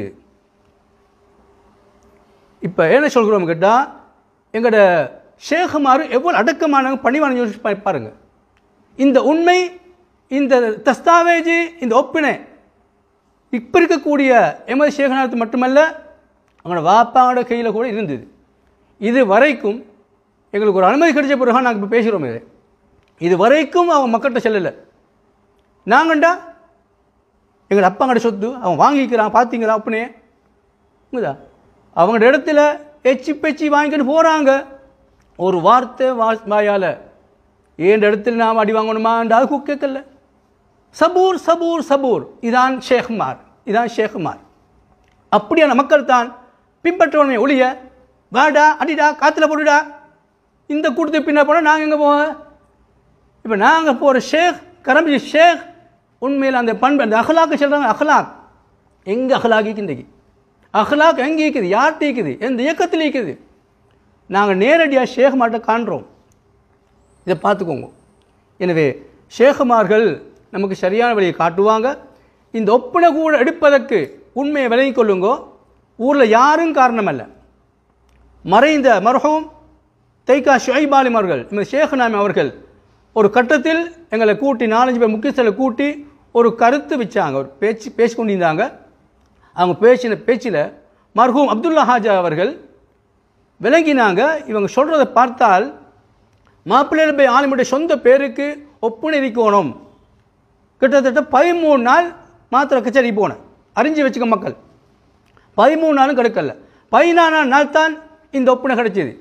இப்போ என்ன சொல்கிறோம் கேட்டால் எங்களோட ஷேகுமார் எவ்வளோ அடக்கமானவங்க பணிவான யோசிச்சு பா- பாருங்க இந்த உண்மை இந்த தஸ்தாவேஜ் இந்த ஒப்பினை இப்போ இருக்கக்கூடிய எமது சேகநாத் மட்டுமல்ல அவங்களோட வாப்பாவோட கையில் கூட இருந்தது இது வரைக்கும் எங்களுக்கு ஒரு அனுமதி கிடைச்ச பிறகு நாங்கள் இப்போ பேசுகிறோம் இது இது வரைக்கும் அவன் மக்கள்கிட்ட செல்லலை நாங்கண்டா எங்கள் அப்பாங்கட சொத்து அவன் வாங்கிக்கிறான் பார்த்தீங்களா அப்படியே உண்மைதா அவங்களோட இடத்துல எச்சி பெச்சி வாங்கிக்கிட்டு போகிறாங்க ஒரு வார்த்தை வா வாயால் ஏன் இடத்துல நாம் அடி வாங்கணுமான்ற அது கேட்கல சபூர் சபூர் சபூர் இதான் ஷேகுமார் இதான் ஷேகுமார் அப்படியான மக்கள் தான் பின்பற்றவனே ஒளிய வாடா அடிடா காற்றுல போடுடா இந்த கூட்டத்துக்கு பின்ன போனால் நாங்கள் எங்கே போவோம் இப்போ நாங்கள் போகிற ஷேக் கரம்பி ஷேக் உண்மையில் அந்த பண்பு அந்த அஹ்லாக்கு சொல்கிறாங்க அஹ்லாக் எங்கே அஹ்லாக்கு இன்றைக்கு அஹ்லாக் எங்கே இருக்குது யார்கிட்ட இருக்குது எந்த இயக்கத்தில் இருக்குது நாங்கள் நேரடியாக ஷேக் மாட்ட காண்றோம் இதை பார்த்துக்கோங்க எனவே ஷேகுமார்கள் நமக்கு சரியான வழியை காட்டுவாங்க இந்த ஒப்பனை கூட எடுப்பதற்கு உண்மையை விலகிக் கொள்ளுங்கோ ஊரில் யாரும் காரணம் அல்ல மறைந்த மர்ஹூம் தைக்கா ஷுஐபாலிம் அவர்கள் இந்த ஷேகுநாமி அவர்கள் ஒரு கட்டத்தில் எங்களை கூட்டி நாலஞ்சு பேர் முக்கியஸ்தலை கூட்டி ஒரு கருத்து வச்சாங்க ஒரு பேச்சு பேசி கொண்டிருந்தாங்க அவங்க பேசின பேச்சில் மர்ஹூம் அப்துல்லா ஹாஜா அவர்கள் விளங்கினாங்க இவங்க சொல்கிறத பார்த்தால் மாப்பிள்ளை பை ஆலிமுடைய சொந்த பேருக்கு ஒப்புணை இருக்கணும் கிட்டத்தட்ட பதிமூணு நாள் மாத்திரை கச்சேரி போனேன் அறிஞ்சு வச்சுக்க மக்கள் பதிமூணு நாளும் கிடைக்கல பதினாலாம் நாள் தான் இந்த ஒப்புணை கிடைச்சது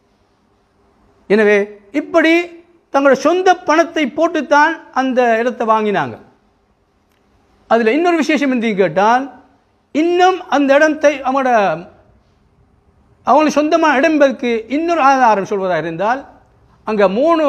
எனவே இப்படி தங்களோட சொந்த பணத்தை போட்டுத்தான் அந்த இடத்தை வாங்கினாங்க அதில் இன்னொரு விசேஷம் என்று கேட்டால் இன்னும் அந்த இடத்தை அவங்களோட அவங்களுக்கு சொந்தமான இடம் என்பதற்கு இன்னொரு ஆதாரம் சொல்வதாக இருந்தால் அங்கே மூணு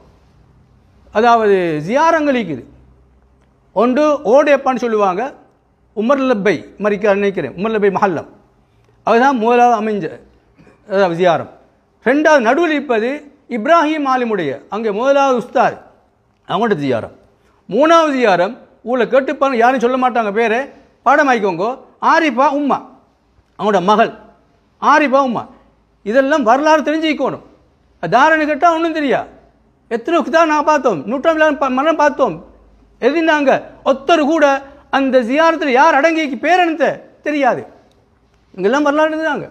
அதாவது ஜியாரங்கள் இருக்குது ஒன்று ஓடேப்பான்னு சொல்லுவாங்க உமர் லப்பை மறிக்க நினைக்கிறேன் உமர் லப்பை மஹல்லம் அதுதான் முதலாவது அமைஞ்ச அதாவது ஜியாரம் ரெண்டாவது நடுவில் இருப்பது இப்ராஹிம் ஆலிமுடைய அங்கே முதலாவது உஸ்தாத் அவங்களோட ஜியாரம் மூணாவது ஜியாரம் ஊரில் கேட்டுப்பாங்க யாரும் சொல்ல மாட்டாங்க பேரை பாடம் ஆயிக்கோங்க ஆரிஃபா உம்மா அவங்களோட மகள் ஆரிஃபா உம்மா இதெல்லாம் வரலாறு தெரிஞ்சுக்கணும் தாரணை கேட்டால் ஒன்றும் தெரியா எத்தனை தான் நான் பார்த்தோம் நூற்றாண்டு மரணம் பார்த்தோம் எழுதினாங்க ஒத்தர் கூட அந்த ஜியாரத்தில் யார் அடங்கிக்கு பேர் என்னத்த தெரியாது இங்கெல்லாம் வரலாறு இருந்தாங்க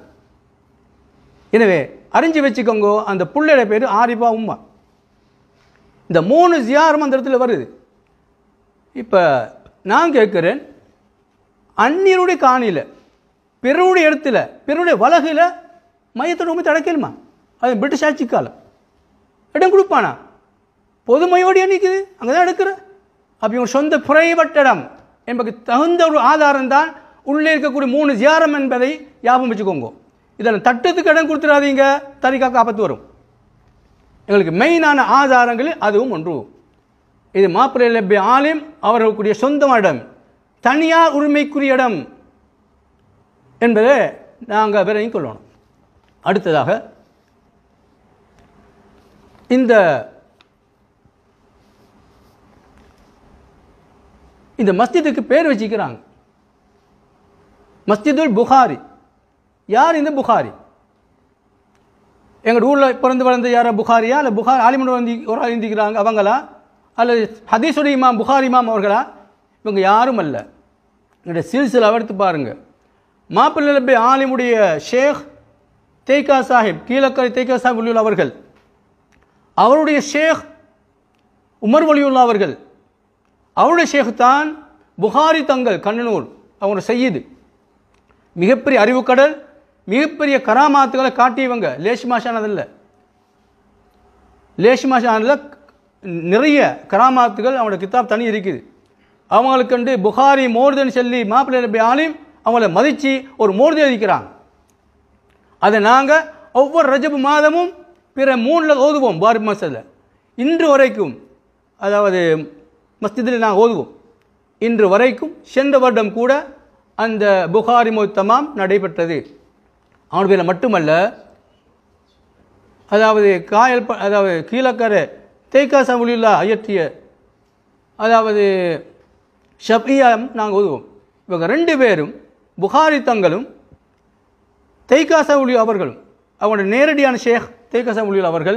எனவே அறிஞ்சு வச்சுக்கோங்க அந்த புள்ளையோட பேர் ஆரிஃபா உம்மா இந்த மூணு ஜியாரம் அந்த இடத்துல வருது இப்போ நான் கேட்குறேன் அந்நியருடைய காணியில் பிறருடைய இடத்துல பிறருடைய வலகில் மையத்தோட உண்மை தடக்கலுமா அது பிரிட்டிஷ் ஆட்சி காலம் இடம் கொடுப்பானா பொதுமையோடு நிற்குது அங்கே தான் எடுக்கிற அப்போ இவங்க சொந்த பிரைவட் இடம் என்பதுக்கு தகுந்த ஒரு ஆதாரம் தான் உள்ளே இருக்கக்கூடிய மூணு ஜியாரம் என்பதை ஞாபகம் வச்சுக்கோங்க இதில் தட்டத்துக்கு இடம் கொடுத்துடாதீங்க தரிக்காக்கு ஆபத்து வரும் எங்களுக்கு மெயினான ஆதாரங்களில் அதுவும் ஒன்று இது மாப்பிள்ளை லெப்பி ஆலிம் அவர்களுக்குரிய சொந்தமான இடம் தனியார் உரிமைக்குரிய இடம் என்பதை நாங்கள் விரையும் கொள்ளணும் அடுத்ததாக இந்த இந்த மஸ்ஜிதுக்கு பேர் வச்சிக்கிறாங்க மஸ்ஜிதுல் புகாரி யார் இந்த புகாரி எங்கள் ஊரில் பிறந்து வளர்ந்த யாரா புகாரியா இல்லை புகார் ஆலிமன் வந்து ஒரு ஆள் இருந்திக்கிறாங்க அவங்களா அல்லது ஹதீசுடைய இமாம் புகாரி இமாம் அவர்களா இவங்க யாரும் அல்ல எங்களுடைய சில்சில் எடுத்து பாருங்க மாப்பிள்ளை லப்பி ஆலிமுடைய ஷேக் தேய்கா சாஹிப் கீழக்கரை தேய்கா சாஹிப் வலியுல்லா அவர்கள் அவருடைய ஷேக் உமர் வலியுல்லா அவர்கள் அவருடைய ஷேக் தான் புகாரி தங்கள் கண்ணனூர் அவங்களோட செய்யுது மிகப்பெரிய அறிவுக்கடல் மிகப்பெரிய கராமாத்துகளை காட்டியவங்க லேஷ் மாஷானதில்ல லேஷ் மாஷானில் நிறைய கராமாத்துகள் அவங்களோட கிதாப் தனி இருக்குது அவங்களுக்கண்டு புகாரி மோர்தன் சொல்லி மாப்பிள்ளை நபி ஆலிம் அவங்கள மதித்து ஒரு மோர்தல் இருக்கிறாங்க அதை நாங்கள் ஒவ்வொரு ரஜபு மாதமும் பிற மூணில் ஓதுவோம் பாரி மசதில் இன்று வரைக்கும் அதாவது மஸ்ஜிதில் நாங்கள் ஓதுவோம் இன்று வரைக்கும் சென்ற வருடம் கூட அந்த புகாரி மொத்தமாம் நடைபெற்றது அவன் பேரில் மட்டுமல்ல அதாவது காயல் ப- அதாவது கீழக்கரை தேய்காசா மொழியுல்லா இயற்றிய அதாவது ஷபியாம் நாங்கள் ஓதுவோம் இவங்க ரெண்டு பேரும் புகாரி தங்களும் தெய்காசா ஒளி அவர்களும் அவங்களோட நேரடியான ஷேக் தெய்காசா ஒளி அவர்கள்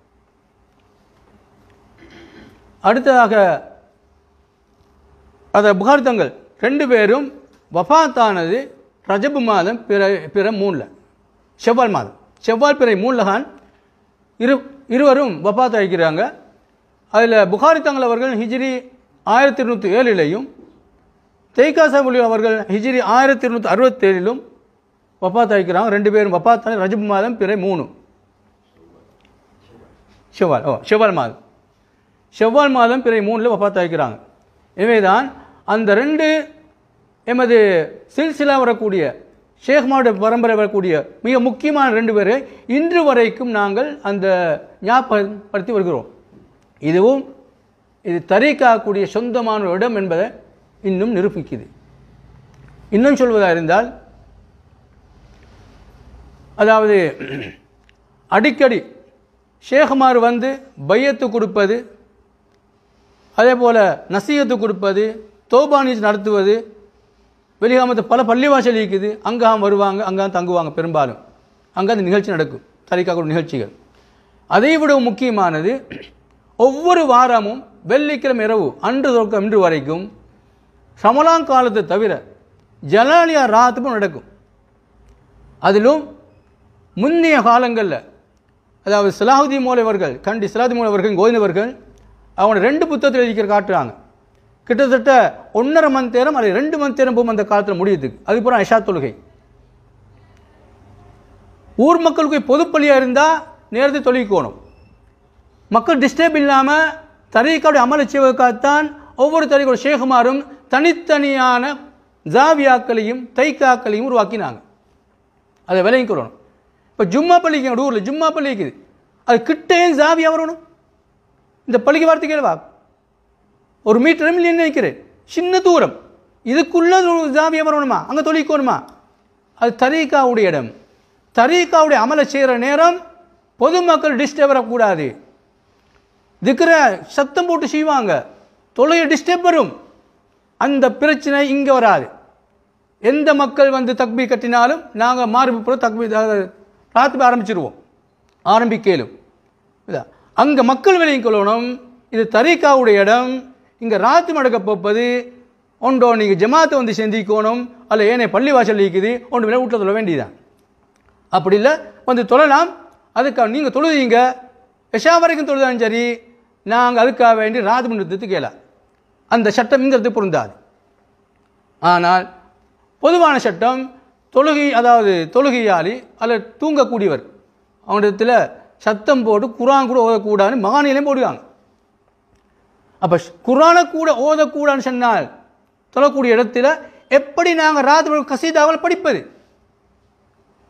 அடுத்ததாக அதை புகாரி தங்கள் ரெண்டு பேரும் வஃபாத்தானது ரஜபு மாதம் பிற பிற மூணில் செவ்வால் மாதம் செவ்வால் பிறை மூணில் தான் இரு இருவரும் வஃபாத் அழிக்கிறாங்க அதில் புகாரி தங்கள் அவர்கள் ஹிஜ்ரி ஆயிரத்தி இருநூற்றி ஏழிலையும் தெய்காசா மொழி அவர்கள் ஹிஜ்ரி ஆயிரத்தி இருநூற்றி அறுபத்தேழிலும் வஃபாத் அழிக்கிறாங்க ரெண்டு பேரும் வஃபாத்தான ரஜபு மாதம் பிறை மூணு செவ்வால் ஓ செவ்வால் மாதம் செவ்வால் மாதம் பிறை மூணில் வஃபாத் அழிக்கிறாங்க எனவேதான் அந்த ரெண்டு எமது சில்சிலா வரக்கூடிய ஷேக்மாவுடைய பரம்பரை வரக்கூடிய மிக முக்கியமான ரெண்டு பேரை இன்று வரைக்கும் நாங்கள் அந்த ஞாபகப்படுத்தி வருகிறோம் இதுவும் இது தரீக்காக்கூடிய சொந்தமான ஒரு இடம் என்பதை இன்னும் நிரூபிக்குது இன்னும் சொல்வதாக இருந்தால் அதாவது அடிக்கடி ஷேகுமார் வந்து பையத்து கொடுப்பது அதே போல் நசீகத்து கொடுப்பது தோபானிஸ் நடத்துவது வெளிகாமத்து பல பள்ளிவாசல் இருக்குது அங்காம் வருவாங்க அங்காம் தங்குவாங்க பெரும்பாலும் அங்கே அந்த நிகழ்ச்சி நடக்கும் தரிக்காக்கூடிய நிகழ்ச்சிகள் அதை விட முக்கியமானது ஒவ்வொரு வாரமும் வெள்ளிக்கிழமை இரவு அன்று தொடக்கம் இன்று வரைக்கும் சமலாங் காலத்தை தவிர ஜலாலியா ராத்துப்பும் நடக்கும் அதிலும் முன்னைய காலங்களில் அதாவது சிலாஹுதி மூலவர்கள் கண்டி சிலாஹுதி மூலவர்கள் கோவிந்தவர்கள் அவங்க ரெண்டு புத்தகத்தில் எழுதிக்கிற காட்டுறாங்க கிட்டத்தட்ட ஒன்றரை மணி நேரம் அல்லது ரெண்டு மணி நேரம் போகும் அந்த காலத்தில் முடியுதுக்கு அதுக்கப்புறம் ஐஷா தொழுகை ஊர் மக்களுக்கு பொதுப்பள்ளியாக இருந்தால் நேரத்தை தொழிக்கணும் மக்கள் டிஸ்டர்ப் இல்லாமல் தரீக்காவுடைய அமலை செய்வதற்காகத்தான் ஒவ்வொரு தரீக்கோட ஷேகுமாரும் தனித்தனியான ஜாவியாக்களையும் தைக்காக்களையும் உருவாக்கினாங்க அதை விளங்கிக்கிறோம் இப்போ ஜும்மா பள்ளிக்கு எங்கள் ஊரில் ஜும்மா பள்ளி இருக்குது அது கிட்டேயும் ஜாவியா வரணும் இந்த பள்ளிக்கு வார்த்தை கேள்வா ஒரு மீட்டர் இல்லைன்னு நினைக்கிறேன் சின்ன தூரம் இதுக்குள்ள ஒரு ஜாவியா வரணுமா அங்கே தொழிக்கணுமா அது தரீக்காவுடைய இடம் தரீக்காவுடைய அமலை செய்கிற நேரம் பொதுமக்கள் டிஸ்டர்ப் வரக்கூடாது திக்கிற சத்தம் போட்டு செய்வாங்க தொலையை டிஸ்டர்ப் வரும் அந்த பிரச்சனை இங்கே வராது எந்த மக்கள் வந்து தக்பி கட்டினாலும் நாங்கள் மாறுபுறம் தக்பி ராத்திரி ஆரம்பிச்சிருவோம் ஆரம்பிக்கலும் இதா அங்கே மக்கள் விலையும் கொள்ளணும் இது தரீக்காவுடைய இடம் இங்கே ராத்து மடக்க போப்பது ஒன்றோ நீங்கள் ஜமாத்தை வந்து சிந்திக்கணும் அல்ல ஏனே பள்ளி வாசல் இருக்குது ஒன்று விலை வீட்டில் தொழ வேண்டியதான் அப்படி இல்லை வந்து தொழலாம் அதுக்காக நீங்கள் தொழுதீங்க எஷா வரைக்கும் தொழுதாலும் சரி நாங்கள் அதுக்காக வேண்டி ராது மன்றத்துக்கு கேளலாம் அந்த சட்டம் இங்கிறது பொருந்தாது ஆனால் பொதுவான சட்டம் தொழுகை அதாவது தொழுகையாளி அல்லது தூங்கக்கூடியவர் அவனிடத்தில் சத்தம் போட்டு குரான் கூட ஓதக்கூடாதுன்னு மகானிலையும் போடுவாங்க அப்போ குரானை கூட ஓதக்கூடாதுன்னு சொன்னால் தொழக்கூடிய இடத்துல எப்படி நாங்கள் ராத்திரி கசீதாவில் படிப்பது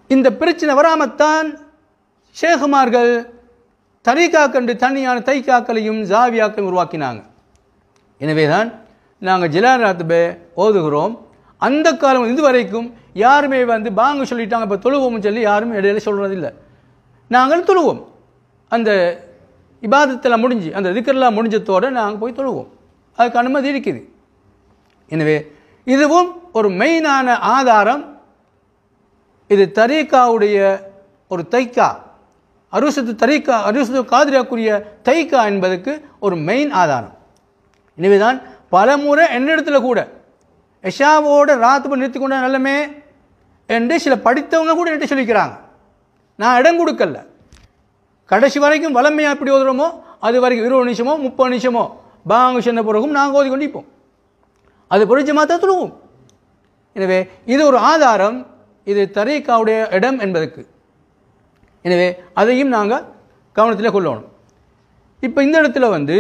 இந்த பிரச்சனை வராமத்தான் ஷேகுமார்கள் தரிகா கண்டு தனியான தைக்காக்களையும் ஜாவியாக்களையும் உருவாக்கினாங்க எனவே தான் நாங்கள் ஜிலாராத்துபே ஓதுகிறோம் அந்த காலம் இதுவரைக்கும் யாருமே வந்து பாங்க சொல்லிட்டாங்க இப்போ தொழுவோம்னு சொல்லி யாரும் இடையில சொல்கிறதில்லை நாங்கள் தொழுவோம் அந்த இபாதத்தெல்லாம் முடிஞ்சு அந்த திக்கரெல்லாம் முடிஞ்சதோடு நாங்கள் போய் தொழுவோம் அதுக்கு அனுமதி இருக்குது எனவே இதுவும் ஒரு மெயினான ஆதாரம் இது தரீக்காவுடைய ஒரு தைக்கா அருசத்து தரீக்கா அருசத்து காதிரியாக்குரிய தைக்கா என்பதற்கு ஒரு மெயின் ஆதாரம் எனவேதான் பல முறை என்னிடத்துல கூட எஷாவோட ராத்து நிறுத்தி கொண்ட நல்லமே என்று சில படித்தவங்க கூட என்கிட்ட சொல்லிக்கிறாங்க நான் இடம் கொடுக்கல கடைசி வரைக்கும் வளமையாக எப்படி ஓதுறோமோ அது வரைக்கும் இருபது நிமிஷமோ முப்பது நிமிஷமோ பாங்க சொன்ன பிறகும் நாங்கள் ஓதி கொண்டு இருப்போம் அது பொறிச்சமாக தான் தொழுவோம் எனவே இது ஒரு ஆதாரம் இது தரீக்காவுடைய இடம் என்பதற்கு எனவே அதையும் நாங்கள் கவனத்தில் கொள்ளணும் இப்போ இந்த இடத்துல வந்து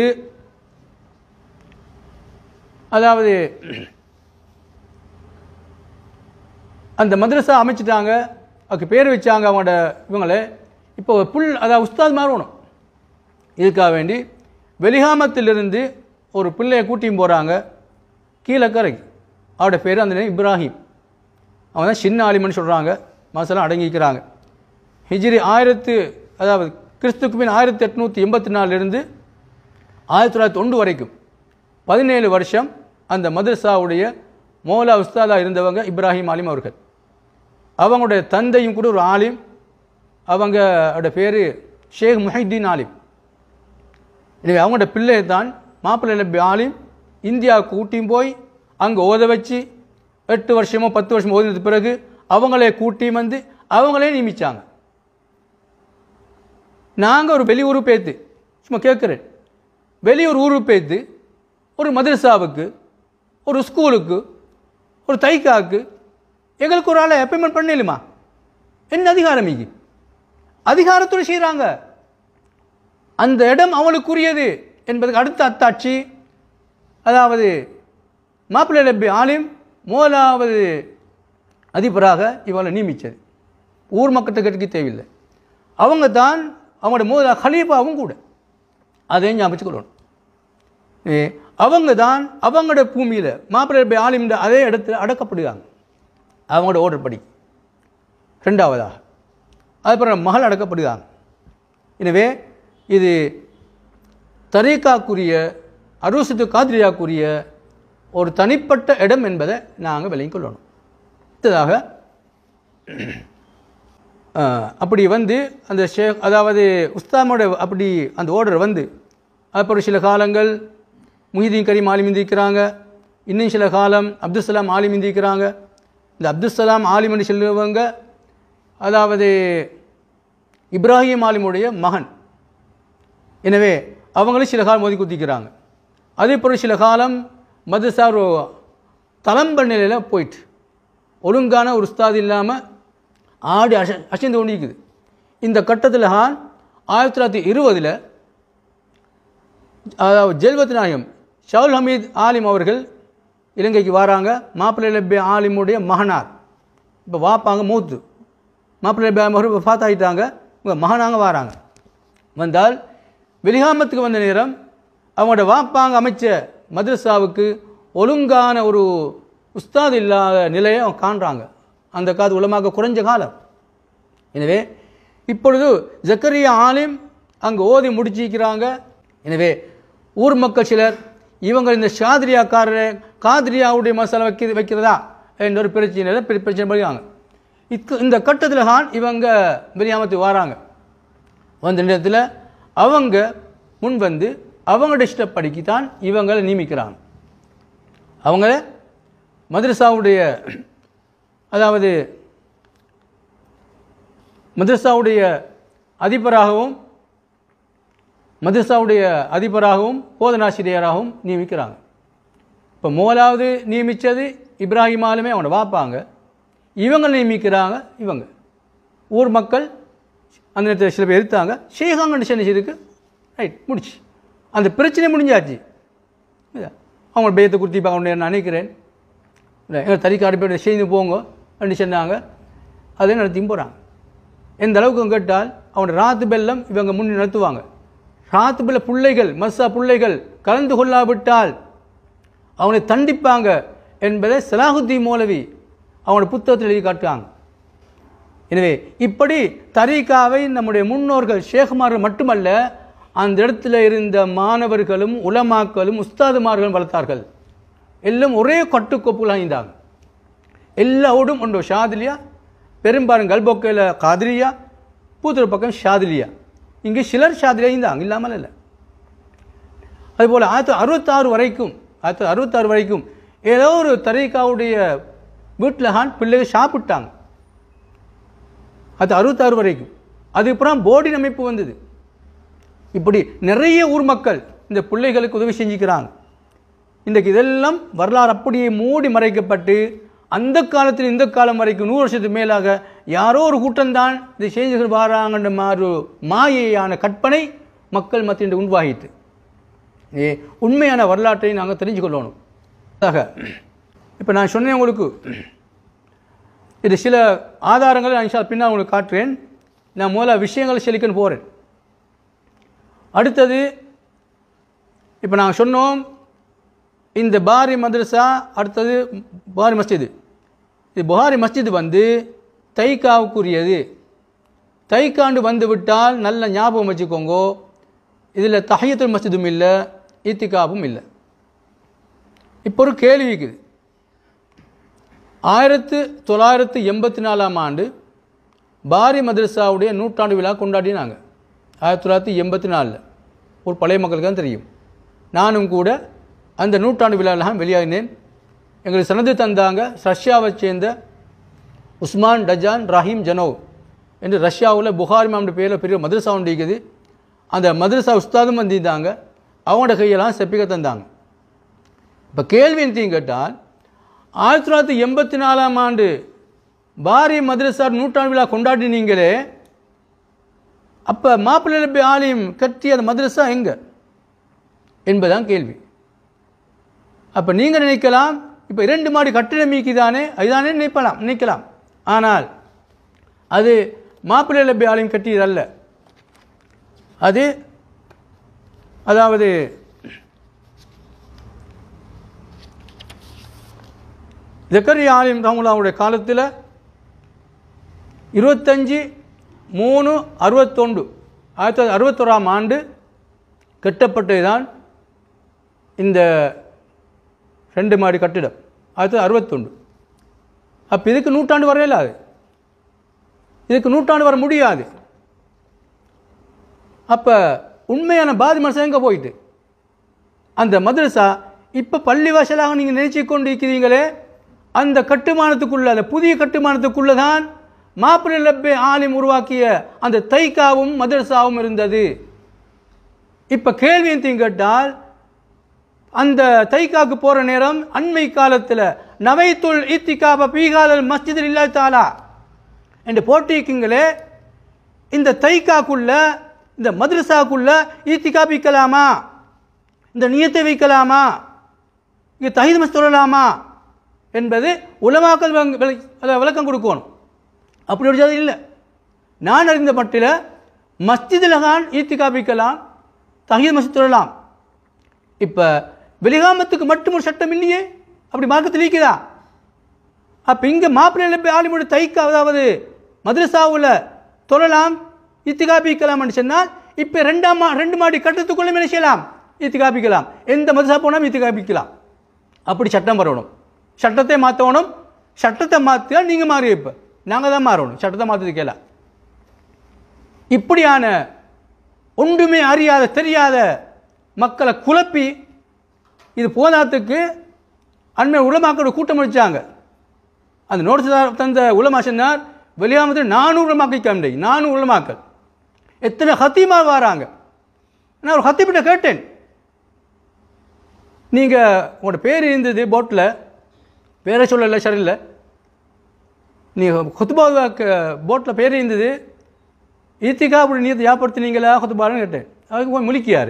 அதாவது அந்த மദ്രസா அமைச்சிட்டாங்க அதுக்கு பேர் வச்சாங்க அவங்களோட இவங்களே இப்போ ஒரு புல் அதாவது உஸ்தாத் மாறணும் இதுக்காக வேண்டி வெளிகாமத்திலிருந்து ஒரு பிள்ளையை கூட்டியும் போகிறாங்க கீழக்கரைக்கு அவரோட பேர் அந்த நேரம் இப்ராஹிம் அவன் தான் சின்ன ஆலிமன்னு சொல்கிறாங்க மாசெல்லாம் அடங்கிக்கிறாங்க ஹிஜ்ரி ஆயிரத்து அதாவது கிறிஸ்துக்கு பின் ஆயிரத்தி எட்நூற்றி எண்பத்தி நாலுலேருந்து ஆயிரத்தி தொள்ளாயிரத்தி ஒன்று வரைக்கும் பதினேழு வருஷம் அந்த மதரசாவுடைய மௌலா உஸ்தாதா இருந்தவங்க இப்ராஹிம் ஆலிம் அவர்கள் அவங்களுடைய தந்தையும் கூட ஒரு ஆலிம் அவங்களோட பேர் ஷேக் முஹைதீன் ஆலிம் எனவே அவங்களோட பிள்ளை தான் மாப்பிள்ளை நபி ஆலிம் இந்தியாவுக்கு கூட்டியும் போய் அங்கே ஓத வச்சு எட்டு வருஷமோ பத்து வருஷமோ ஓதினது பிறகு அவங்களே கூட்டி வந்து அவங்களே நியமிச்சாங்க நாங்கள் ஒரு வெளியூர் பேத்து சும்மா கேட்குறேன் வெளியூர் ஊருக்கு பேத்து ஒரு மதரசாவுக்கு ஒரு ஸ்கூலுக்கு ஒரு தைக்காவுக்கு எங்களுக்கு ஒரு ஆளை அப்பாயின்மெண்ட் பண்ணலுமா என்ன அதிகாரம் இங்கே அதிகாரத்தோடு செய்கிறாங்க அந்த இடம் அவளுக்குரியது என்பதுக்கு அடுத்த அத்தாட்சி அதாவது மாப்பிள்ளை லப்பி ஆலிம் முதலாவது அதிபராக இவளை நியமித்தது ஊர் மக்கள்கிட்ட கேட்டுக்க தேவையில்லை அவங்க தான் அவங்களோட முதலா ஹலீஃபாவும் கூட அதையும் ஞாபகம் கொள்ளணும் ஏ, அவங்க தான் அவங்களோட பூமியில் மாப்பிள்ளை லப்பி ஆலிம் அதே இடத்துல அடக்கப்படுகிறாங்க அவங்களோட ஓர்டர் படி ரெண்டாவதாக அதுக்கப்புறம் மகள் அடக்கப்படுகிறாங்க எனவே இது தரீக்காக்குரிய அரூசத்து காத்ரியாக்குரிய ஒரு தனிப்பட்ட இடம் என்பதை நாங்கள் விளங்கிக் கொள்ளணும் அடுத்ததாக அஹ், அப்படி வந்து அந்த ஷேக் அதாவது உஸ்தாமோட அப்படி அந்த ஓர்டர் வந்து அப்புறம் சில காலங்கள் முஹிதீன் கரீம் ஆலிம் இருக்கிறாங்க இன்னும் சில காலம் அப்துல்சலாம் ஆலிம் இருக்கிறாங்க இந்த அப்துல்சலாம் ஆலிம் என்று சொல்லுவவங்க அதாவது இப்ராஹிம் ஆலிமுடைய மகன் எனவே அவங்களும் சில காலம் ஒதுக்கி குத்திக்கிறாங்க அதே போல் சில காலம் மதரசா ஒரு தளம்ப நிலையில் போயிட்டு ஒழுங்கான ஒரு உஸ்தாது இல்லாமல் ஆடி அச அசைந்து கொண்டிருக்குது இந்த கட்டத்தில் ஹான் ஆயிரத்தி தொள்ளாயிரத்தி இருபதில் அதாவது ஜெல்வத் நாயகம் ஷவுல் ஹமீத் ஆலிம் அவர்கள் இலங்கைக்கு வராங்க மாப்பிள்ளை லப்பி ஆலிமுடைய மகனார் இப்போ வாப்பாங்க மூத்து மாப்பிள்ளை லப்பி ஆலிம் அவர்கள் பார்த்தாயிட்டாங்க இவங்க மகனாங்க வராங்க வந்தால் வெளிகாமத்துக்கு வந்த நேரம் அவங்களோட வாப்பாங்க அமைச்ச மദ്രസാவுக்கு ஒழுங்கான ஒரு உஸ்தாத் இல்லாத நிலையை அவங்க காண்றாங்க அந்த காது உலமாக குறைஞ்ச காலம் எனவே இப்பொழுது ஜக்கரியா ஆலிம் அங்கே ஓதி முடிச்சிக்கிறாங்க எனவே ஊர் மக்கள் சிலர் இவங்க இந்த ஷாதிரியாக்காரரை காதிரியாவுடைய மசாலா வைக்க வைக்கிறதா என்ற ஒரு பிரச்சனையில் பிர- பிரச்சனை பண்ணுறாங்க இக்கு இந்த கட்டத்தில் தான் இவங்க வெளியாமத்துக்கு வராங்க வந்த நேரத்தில் அவங்க முன் வந்து அவங்களோட இஷ்டப்படிக்கு தான் இவங்களை நியமிக்கிறாங்க அவங்கள மദ്രസാவுடைய அதாவது மദ്രസാவுடைய அதிபராகவும் மദ്രസാவுடைய அதிபராகவும் போதனாசிரியராகவும் நியமிக்கிறாங்க இப்போ முதலாவது நியமித்தது இப்ராஹிம் ஆலுமே அவனை வாப்பாங்க இவங்க நியமிக்கிறாங்க இவங்க ஊர் மக்கள் அந்த நேரத்தில் சில பேர் எடுத்தாங்க ஷேகாங்கன்னு சென்னை செய்துக்கு ரைட் முடிச்சு அந்த பிரச்சனை முடிஞ்சாச்சு இதா. அவங்க பேயத்தை குறித்து பார்க்க நான் நினைக்கிறேன் இல்லை எங்கள் தறிக்காடு பேர் செய்து போங்க அப்படின்னு சொன்னாங்க அதை நடத்தியும் போகிறாங்க எந்த அளவுக்கு கேட்டால் அவனோட ராத்து பெல்லம் இவங்க முன் நடத்துவாங்க ராத்து பெல்ல பிள்ளைகள் மஸ்ஸா பிள்ளைகள் கலந்து கொள்ளாவிட்டால் அவனை தண்டிப்பாங்க என்பதை சலாஹுத்தீன் மௌலவி அவனோட புத்தகத்தில் எழுதி காட்டுறாங்க எனவே இப்படி தரீகாவை நம்முடைய முன்னோர்கள் ஷேகுமார்கள் மட்டுமல்ல அந்த இடத்துல இருந்த மாணவர்களும் உலமாக்களும் உஸ்தாதுமார்களும் வளர்த்தார்கள் எல்லாம் ஒரே கட்டுக்கோப்புகள் அணிந்தாங்க எல்லாரோடும் உண்டு ஷாதிலியா பெரும்பாலும் கல்பொக்கையில் காதிரியா பூத்துற பக்கம் ஷாதிலியா இங்கே சிலர் ஷாதிலியா இருந்தாங்க இல்லாமல் இல்லை அதுபோல் ஆயிரத்தி அறுபத்தாறு வரைக்கும் ஆயிரத்தி அறுபத்தாறு வரைக்கும் ஏதோ ஒரு தரீகாவுடைய வீட்டில் ஹான் பிள்ளைகள் சாப்பிட்டாங்க அது அறுபத்தாறு வரைக்கும் அதுக்கப்புறம் போர்டின் அமைப்பு வந்தது இப்படி நிறைய ஊர் மக்கள் இந்த பிள்ளைகளுக்கு உதவி செஞ்சுக்கிறாங்க இன்றைக்கு இதெல்லாம் வரலாறு அப்படியே மூடி மறைக்கப்பட்டு அந்த காலத்தில் இந்த காலம் வரைக்கும் நூறு வருஷத்துக்கு மேலாக யாரோ ஒரு கூட்டம்தான் இதை செஞ்சு வராங்கன்ற மாதிரி ஒரு மாயையான கற்பனை மக்கள் மத்தியில் உருவாகிட்டு ஏ உண்மையான வரலாற்றை நாங்கள் தெரிஞ்சு கொள்ளணும் ஆக இப்போ நான் சொன்னேன் உங்களுக்கு இது சில ஆதாரங்களை நான் இன்ஷா பின்னால் உங்களுக்கு காட்டுறேன் நான் முதல்ல விஷயங்களை செழிக்கன்னு போகிறேன் அடுத்தது இப்போ நாங்கள் சொன்னோம் இந்த பாரி மദ്രസா அடுத்தது பாரி மஸ்ஜிது இது புகாரி மஸ்ஜித் வந்து தைக்காவுக்குரியது தைக்காண்டு வந்து விட்டால் நல்ல ஞாபகம் வச்சுக்கோங்க இதில் தஹியத்துல் மஸ்ஜிதும் இல்லை ஈத்திகாவும் இல்லை இப்போ ஒரு கேள்வி இருக்குது ஆயிரத்து தொள்ளாயிரத்து எண்பத்தி நாலாம் ஆண்டு பாரி மദ്രസാவுடைய நூற்றாண்டு விழா கொண்டாடினாங்க ஆயிரத்தி தொள்ளாயிரத்தி எண்பத்தி நாலில் ஒரு பழைய மக்களுக்கு தான் தெரியும் நானும் கூட அந்த நூற்றாண்டு விழாவில் வெளியாகினேன் எங்களுக்கு சனது தந்தாங்க ரஷ்யாவை சேர்ந்த உஸ்மான் டஜான் ரஹீம் ஜனோவ் என்று ரஷ்யாவில் புகாரி மாம்ட பேரில் பெரிய மദ്രസா ஒன்று இருக்குது அந்த மദ്രസா உஸ்தாதும் வந்திருந்தாங்க அவங்களோட கையெல்லாம் செப்பிக்க தந்தாங்க இப்போ கேள்வி என்னத்தையும் கேட்டால் ஆயிரத்தி தொள்ளாயிரத்தி எண்பத்தி நாலாம் ஆண்டு பாரி மദ്രസാர் நூற்றாண்டு விழா கொண்டாடினீங்களே அப்போ மாப்பிள்ளை நபி ஆலயம் கட்டிய அந்த மദ്രസா எங்க என்பதுதான் கேள்வி அப்போ நீங்கள் நினைக்கலாம் இப்போ இரண்டு மாடி கட்டிடம் மீக்கிதானே அதுதானே நினைப்பலாம் நினைக்கலாம் ஆனால் அது மாப்பிள்ளை நபி ஆலயம் கட்டியதல்ல அது அதாவது ஜக்கரியா ஆலிம் ரஹமுல்லாவுடைய காலத்தில் இருபத்தஞ்சி மூணு அறுபத்தொண்டு ஆயிரத்தி தொள்ளாயிரத்தி அறுபத்தோராம் ஆண்டு கட்டப்பட்டதுதான் இந்த ரெண்டு மாடி கட்டிடம் ஆயிரத்தி தொள்ளாயிரத்தி அறுபத்தொண்டு அப்போ இதுக்கு நூற்றாண்டு வர இயலாது இதுக்கு நூற்றாண்டு வர முடியாது அப்போ உண்மையான பாதி மனுஷன் எங்கே போயிட்டு அந்த மദ്രസா இப்போ பள்ளிவாசலாக நீங்கள் நினைச்சு கொண்டு இருக்கிறீங்களே அந்த கட்டுமானத்துக்குள்ள அந்த புதிய கட்டுமானத்துக்குள்ள தான் மாப்பிள்ளை லப்பே ஆலிம் உருவாக்கிய அந்த தைக்காவும் மதரசாவும் இருந்தது இப்போ கேள்வி எந்தையும் கேட்டால் அந்த தைக்காக்கு போகிற நேரம் அண்மை காலத்தில் நவைத்துல் இத்திகாப பீகாதல் மஸ்ஜிதில் இல்லா தாலா என்று போட்டிருக்கீங்களே இந்த தைக்காக்குள்ள இந்த மദ്രസാக்குள்ள ஈத்திகா வைக்கலாமா இந்த நியத்தை வைக்கலாமா இங்கே தஹீத் மஸ் சொல்லலாமா என்பது உலமாக்கள் வங்க- விள- அதை விளக்கம் கொடுக்கணும் அப்படி ஒரு ஜாதி இல்லை நான் அறிந்த மட்டில் மஸ்ஜிதில் தான் ஈத்திகா வைக்கலாம் தஹீத் மஸ்ஜித் சொல்லலாம் இப்போ வெளிகாமத்துக்கு மட்டும் ஒரு சட்டம் இல்லையே அப்படி மார்க்கத்தில் இருக்குதா அப்போ இங்கே மாப்பிள்ளை ஆலிமுடி தைக்க அதாவது மദ്രസാவில் தொழலாம் இத்திகாபிக்கலாம்னு சொன்னால் இப்போ ரெண்டாம் மா ரெண்டு மாடி கட்டத்துக்குள்ளே என்ன செய்யலாம் இத்திகாபிக்கலாம் எந்த மதரசா போனாலும் இத்திகாபிக்கலாம் அப்படி சட்டம் வரணும் சட்டத்தை மாற்றணும் சட்டத்தை மாற்றியா நீங்கள் மாறி இப்போ நாங்கள் தான் மாறணும் சட்டத்தை மாற்றது கேள இப்படியான ஒன்றுமே அறியாத தெரியாத மக்களை குழப்பி இது போதாத்துக்கு அண்மை உலமாக்களோட கூட்டம் முடிச்சாங்க அந்த நோட்டீஸ் தந்த உலமா சொன்னார் வெளியாமத்தில் நானூறு உலமாக்கை கண்டை நானூறு உலமாக்கள் எத்தனை ஹத்தீமா வராங்க நான் ஒரு ஹத்தீப்பிட்ட கேட்டேன் நீங்கள் உங்களோட பேர் இருந்தது போட்டில் பேரை சொல்லலை சரியில்லை நீங்கள் ஹுத்துபாவுக்கு போட்டில் பேர் இருந்தது ஈத்திகா அப்படி நீ ஞாபகப்படுத்தினீங்களா ஹுத்துபான்னு கேட்டேன் அதுக்கு போய் முழிக்கியார்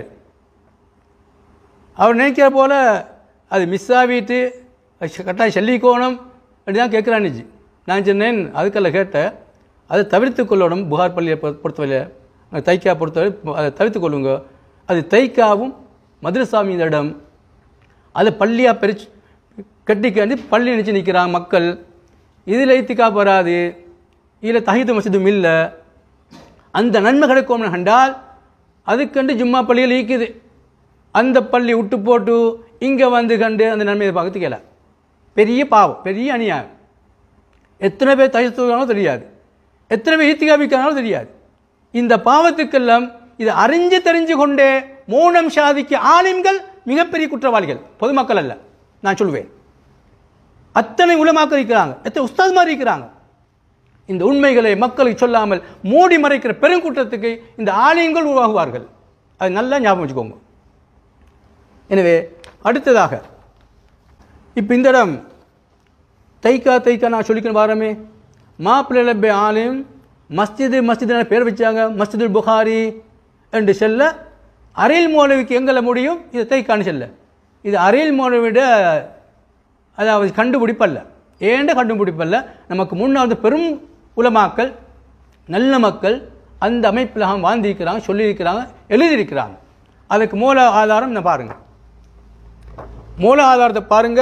அவர் நினைக்கிற போல் அது மிஸ் ஆகிட்டு அது கட்டாயம் சொல்லிக்கோணும் அப்படி தான் கேட்குறான்னுச்சு நான் சொன்னேன் அதுக்கல்ல கேட்டேன் அதை தவிர்த்து கொள்ளணும் புகார் பள்ளியை பொ- பொறுத்தவரையில் தைக்கா பொறுத்தவரை அதை தவிர்த்து கொள்ளுங்க அது தைக்காவும் மதுரசாமி இந்த இடம் அதை பள்ளியாக பிரிச்சு கட்டிக்காண்டி பள்ளி நினச்சி நிற்கிறாங்க மக்கள் இதில் இத்திக்கா வராது இதில் தஹீது மசிதும் இல்லை அந்த நன்மை கிடைக்கும் கண்டால் அதுக்கண்டு ஜும்மா பள்ளியில் ஈக்குது அந்த பள்ளி விட்டு போட்டு இங்கே வந்து கண்டு அந்த நன்மையை பார்க்கறதுக்கல பெரிய பாவம் பெரிய அநியாயம் எத்தனை பேர் தயத்துக்கானோ தெரியாது எத்தனை பேர் ஈத்திகாபிக்கானாலும் தெரியாது இந்த பாவத்துக்கெல்லாம் இது அறிஞ்சு தெரிஞ்சு கொண்டே மௌனம் சாதிக்க ஆலிம்கள் மிகப்பெரிய குற்றவாளிகள் பொதுமக்கள் அல்ல நான் சொல்லுவேன் அத்தனை உலமாக்கள் இருக்கிறாங்க எத்தனை உஸ்தாத்மார் இருக்கிறாங்க இந்த உண்மைகளை மக்களுக்கு சொல்லாமல் மூடி மறைக்கிற பெருங்கூட்டத்துக்கு இந்த ஆலயங்கள் உருவாகுவார்கள் அது நல்லா ஞாபகம் வச்சுக்கோங்க எனவே அடுத்ததாக இப்போ இந்த இடம் தைக்கா தைக்கா நான் சொல்லிக்கணும் வாரமே மாப்பிள்ளை பே ஆலயம் மஸ்ஜிது மஸ்ஜிது பேர் வச்சாங்க மஸ்ஜிதுல் புகாரி என்று செல்ல அரையில் மௌலவிக்கு எங்களை முடியும் இது தைக்கான்னு செல்ல இது அரையில் மௌலவிட அதாவது கண்டுபிடிப்பல்ல ஏண்ட கண்டுபிடிப்பல்ல நமக்கு முன்னாள் பெரும் உலமாக்கள் நல்ல மக்கள் அந்த அமைப்பில் வாழ்ந்திருக்கிறாங்க சொல்லியிருக்கிறாங்க எழுதியிருக்கிறாங்க அதுக்கு மூல ஆதாரம் நான் பாருங்க மூல ஆதாரத்தை பாருங்க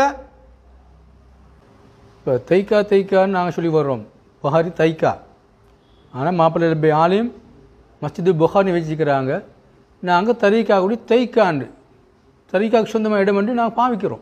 இப்போ தைக்கா தைக்கான்னு நாங்கள் சொல்லி வர்றோம் புகாரி தைக்கா ஆனால் மாப்பிள்ளை ரப்பி ஆலயம் மஸ்ஜிது புகார்னு வச்சுக்கிறாங்க நாங்கள் தரீக்கா கூடி தைக்காண்டு தரீக்காவுக்கு சொந்தமாக இடம் என்று நாங்கள் பாவிக்கிறோம்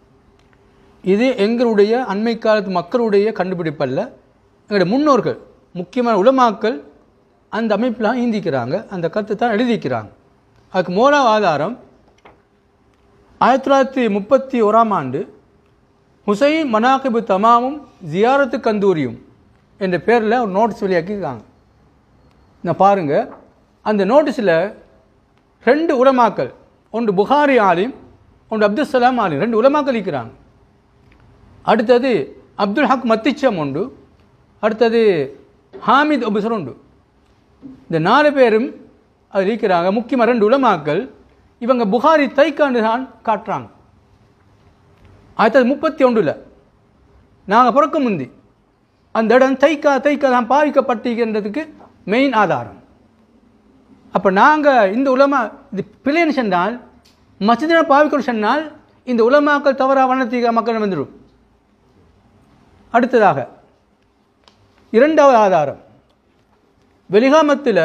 இது எங்களுடைய அண்மை காலத்து மக்களுடைய கண்டுபிடிப்பல்ல எங்களுடைய முன்னோர்கள் முக்கியமான உலமாக்கள் அந்த அமைப்பில் ஈந்திக்கிறாங்க அந்த கருத்தை தான் எழுதிக்கிறாங்க அதுக்கு மூல ஆதாரம் ஆயிரத்தி தொள்ளாயிரத்தி முப்பத்தி ஓராம் ஆண்டு ஹுசைன் மனாகிபு தமாமும் ஜியாரத்து கந்தூரியும் என்ற பேரில் ஒரு நோட்டீஸ் வெளியாக்கியிருக்காங்க நான் பாருங்கள் அந்த நோட்டீஸில் ரெண்டு உலமாக்கள் ஒன்று புகாரி ஆலிம் ஒன்று அப்துல் சலாம் ஆலிம் ரெண்டு உலமாக்கள் இருக்கிறாங்க அடுத்தது அப்துல் ஹக் மத்திச்சம் உண்டு அடுத்தது ஹாமித் அபுசர் உண்டு இந்த நாலு பேரும் அது இருக்கிறாங்க முக்கியமாக ரெண்டு உலமாக்கள் இவங்க புகாரி தைக்காண்டு தான் காட்டுறாங்க ஆயிரத்தி தொள்ளாயிரத்தி முப்பத்தி ஒன்றில் நாங்கள் பிறக்க முந்தி அந்த இடம் தைக்கா தைக்கா தான் பாவிக்கப்பட்டிருக்கின்றதுக்கு மெயின் ஆதாரம் அப்போ நாங்கள் இந்த உலமா இது பிள்ளைன்னு சொன்னால் மசிதனை பாவிக்கணும் சொன்னால் இந்த உலமாக்கள் தவறாக வண்ணத்தீக மக்கள் வந்துடும் அடுத்ததாக இரண்டாவது ஆதாரம் வெளிகாமத்தில்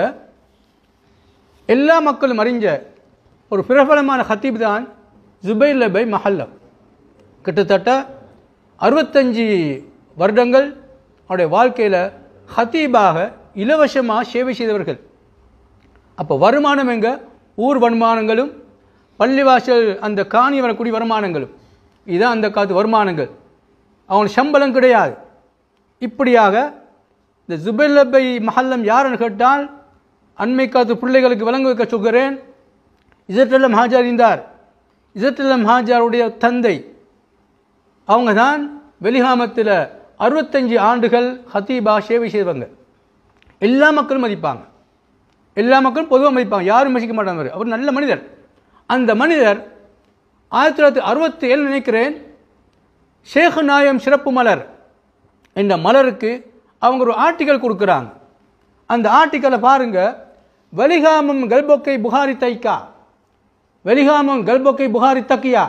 எல்லா மக்களும் அறிஞ்ச ஒரு பிரபலமான ஹத்தீப் தான் ஜுபைர் லபை மஹல்லம் கிட்டத்தட்ட அறுபத்தஞ்சு வருடங்கள் அவருடைய வாழ்க்கையில் ஹத்தீபாக இலவசமாக சேவை செய்தவர்கள் அப்போ வருமானம் எங்க ஊர் வருமானங்களும் பள்ளிவாசல் அந்த காணி வரக்கூடிய வருமானங்களும் இதுதான் அந்த காலத்து வருமானங்கள் அவங்களுக்கு சம்பளம் கிடையாது இப்படியாக இந்த ஜுபைலபை மஹல்லம் யாருன்னு கேட்டால் அண்மை காத்து பிள்ளைகளுக்கு விளங்க வைக்க சொல்கிறேன் இசட்டல்லம் ஹாஜார் இருந்தார் இசட்டல்லம் ஹாஜாருடைய தந்தை அவங்க தான் வெளிகாமத்தில் அறுபத்தஞ்சு ஆண்டுகள் ஹத்தீபா சேவை செய்வாங்க எல்லா மக்களும் மதிப்பாங்க எல்லா மக்களும் பொதுவாக மதிப்பாங்க யாரும் மதிக்க மாட்டாங்க அவர் நல்ல மனிதர் அந்த மனிதர் ஆயிரத்தி தொள்ளாயிரத்தி அறுபத்தி ஏழு நினைக்கிறேன் ஷேக் நாயம் சிறப்பு மலர் என்ற மலருக்கு அவங்க ஒரு ஆர்டிக்கல் கொடுக்குறாங்க அந்த ஆர்டிக்கலை பாருங்க வெளிகாமம் கல்பொக்கை புகாரி தைக்கா வெளிகாமம் கல்பொக்கை புகாரி தக்கியா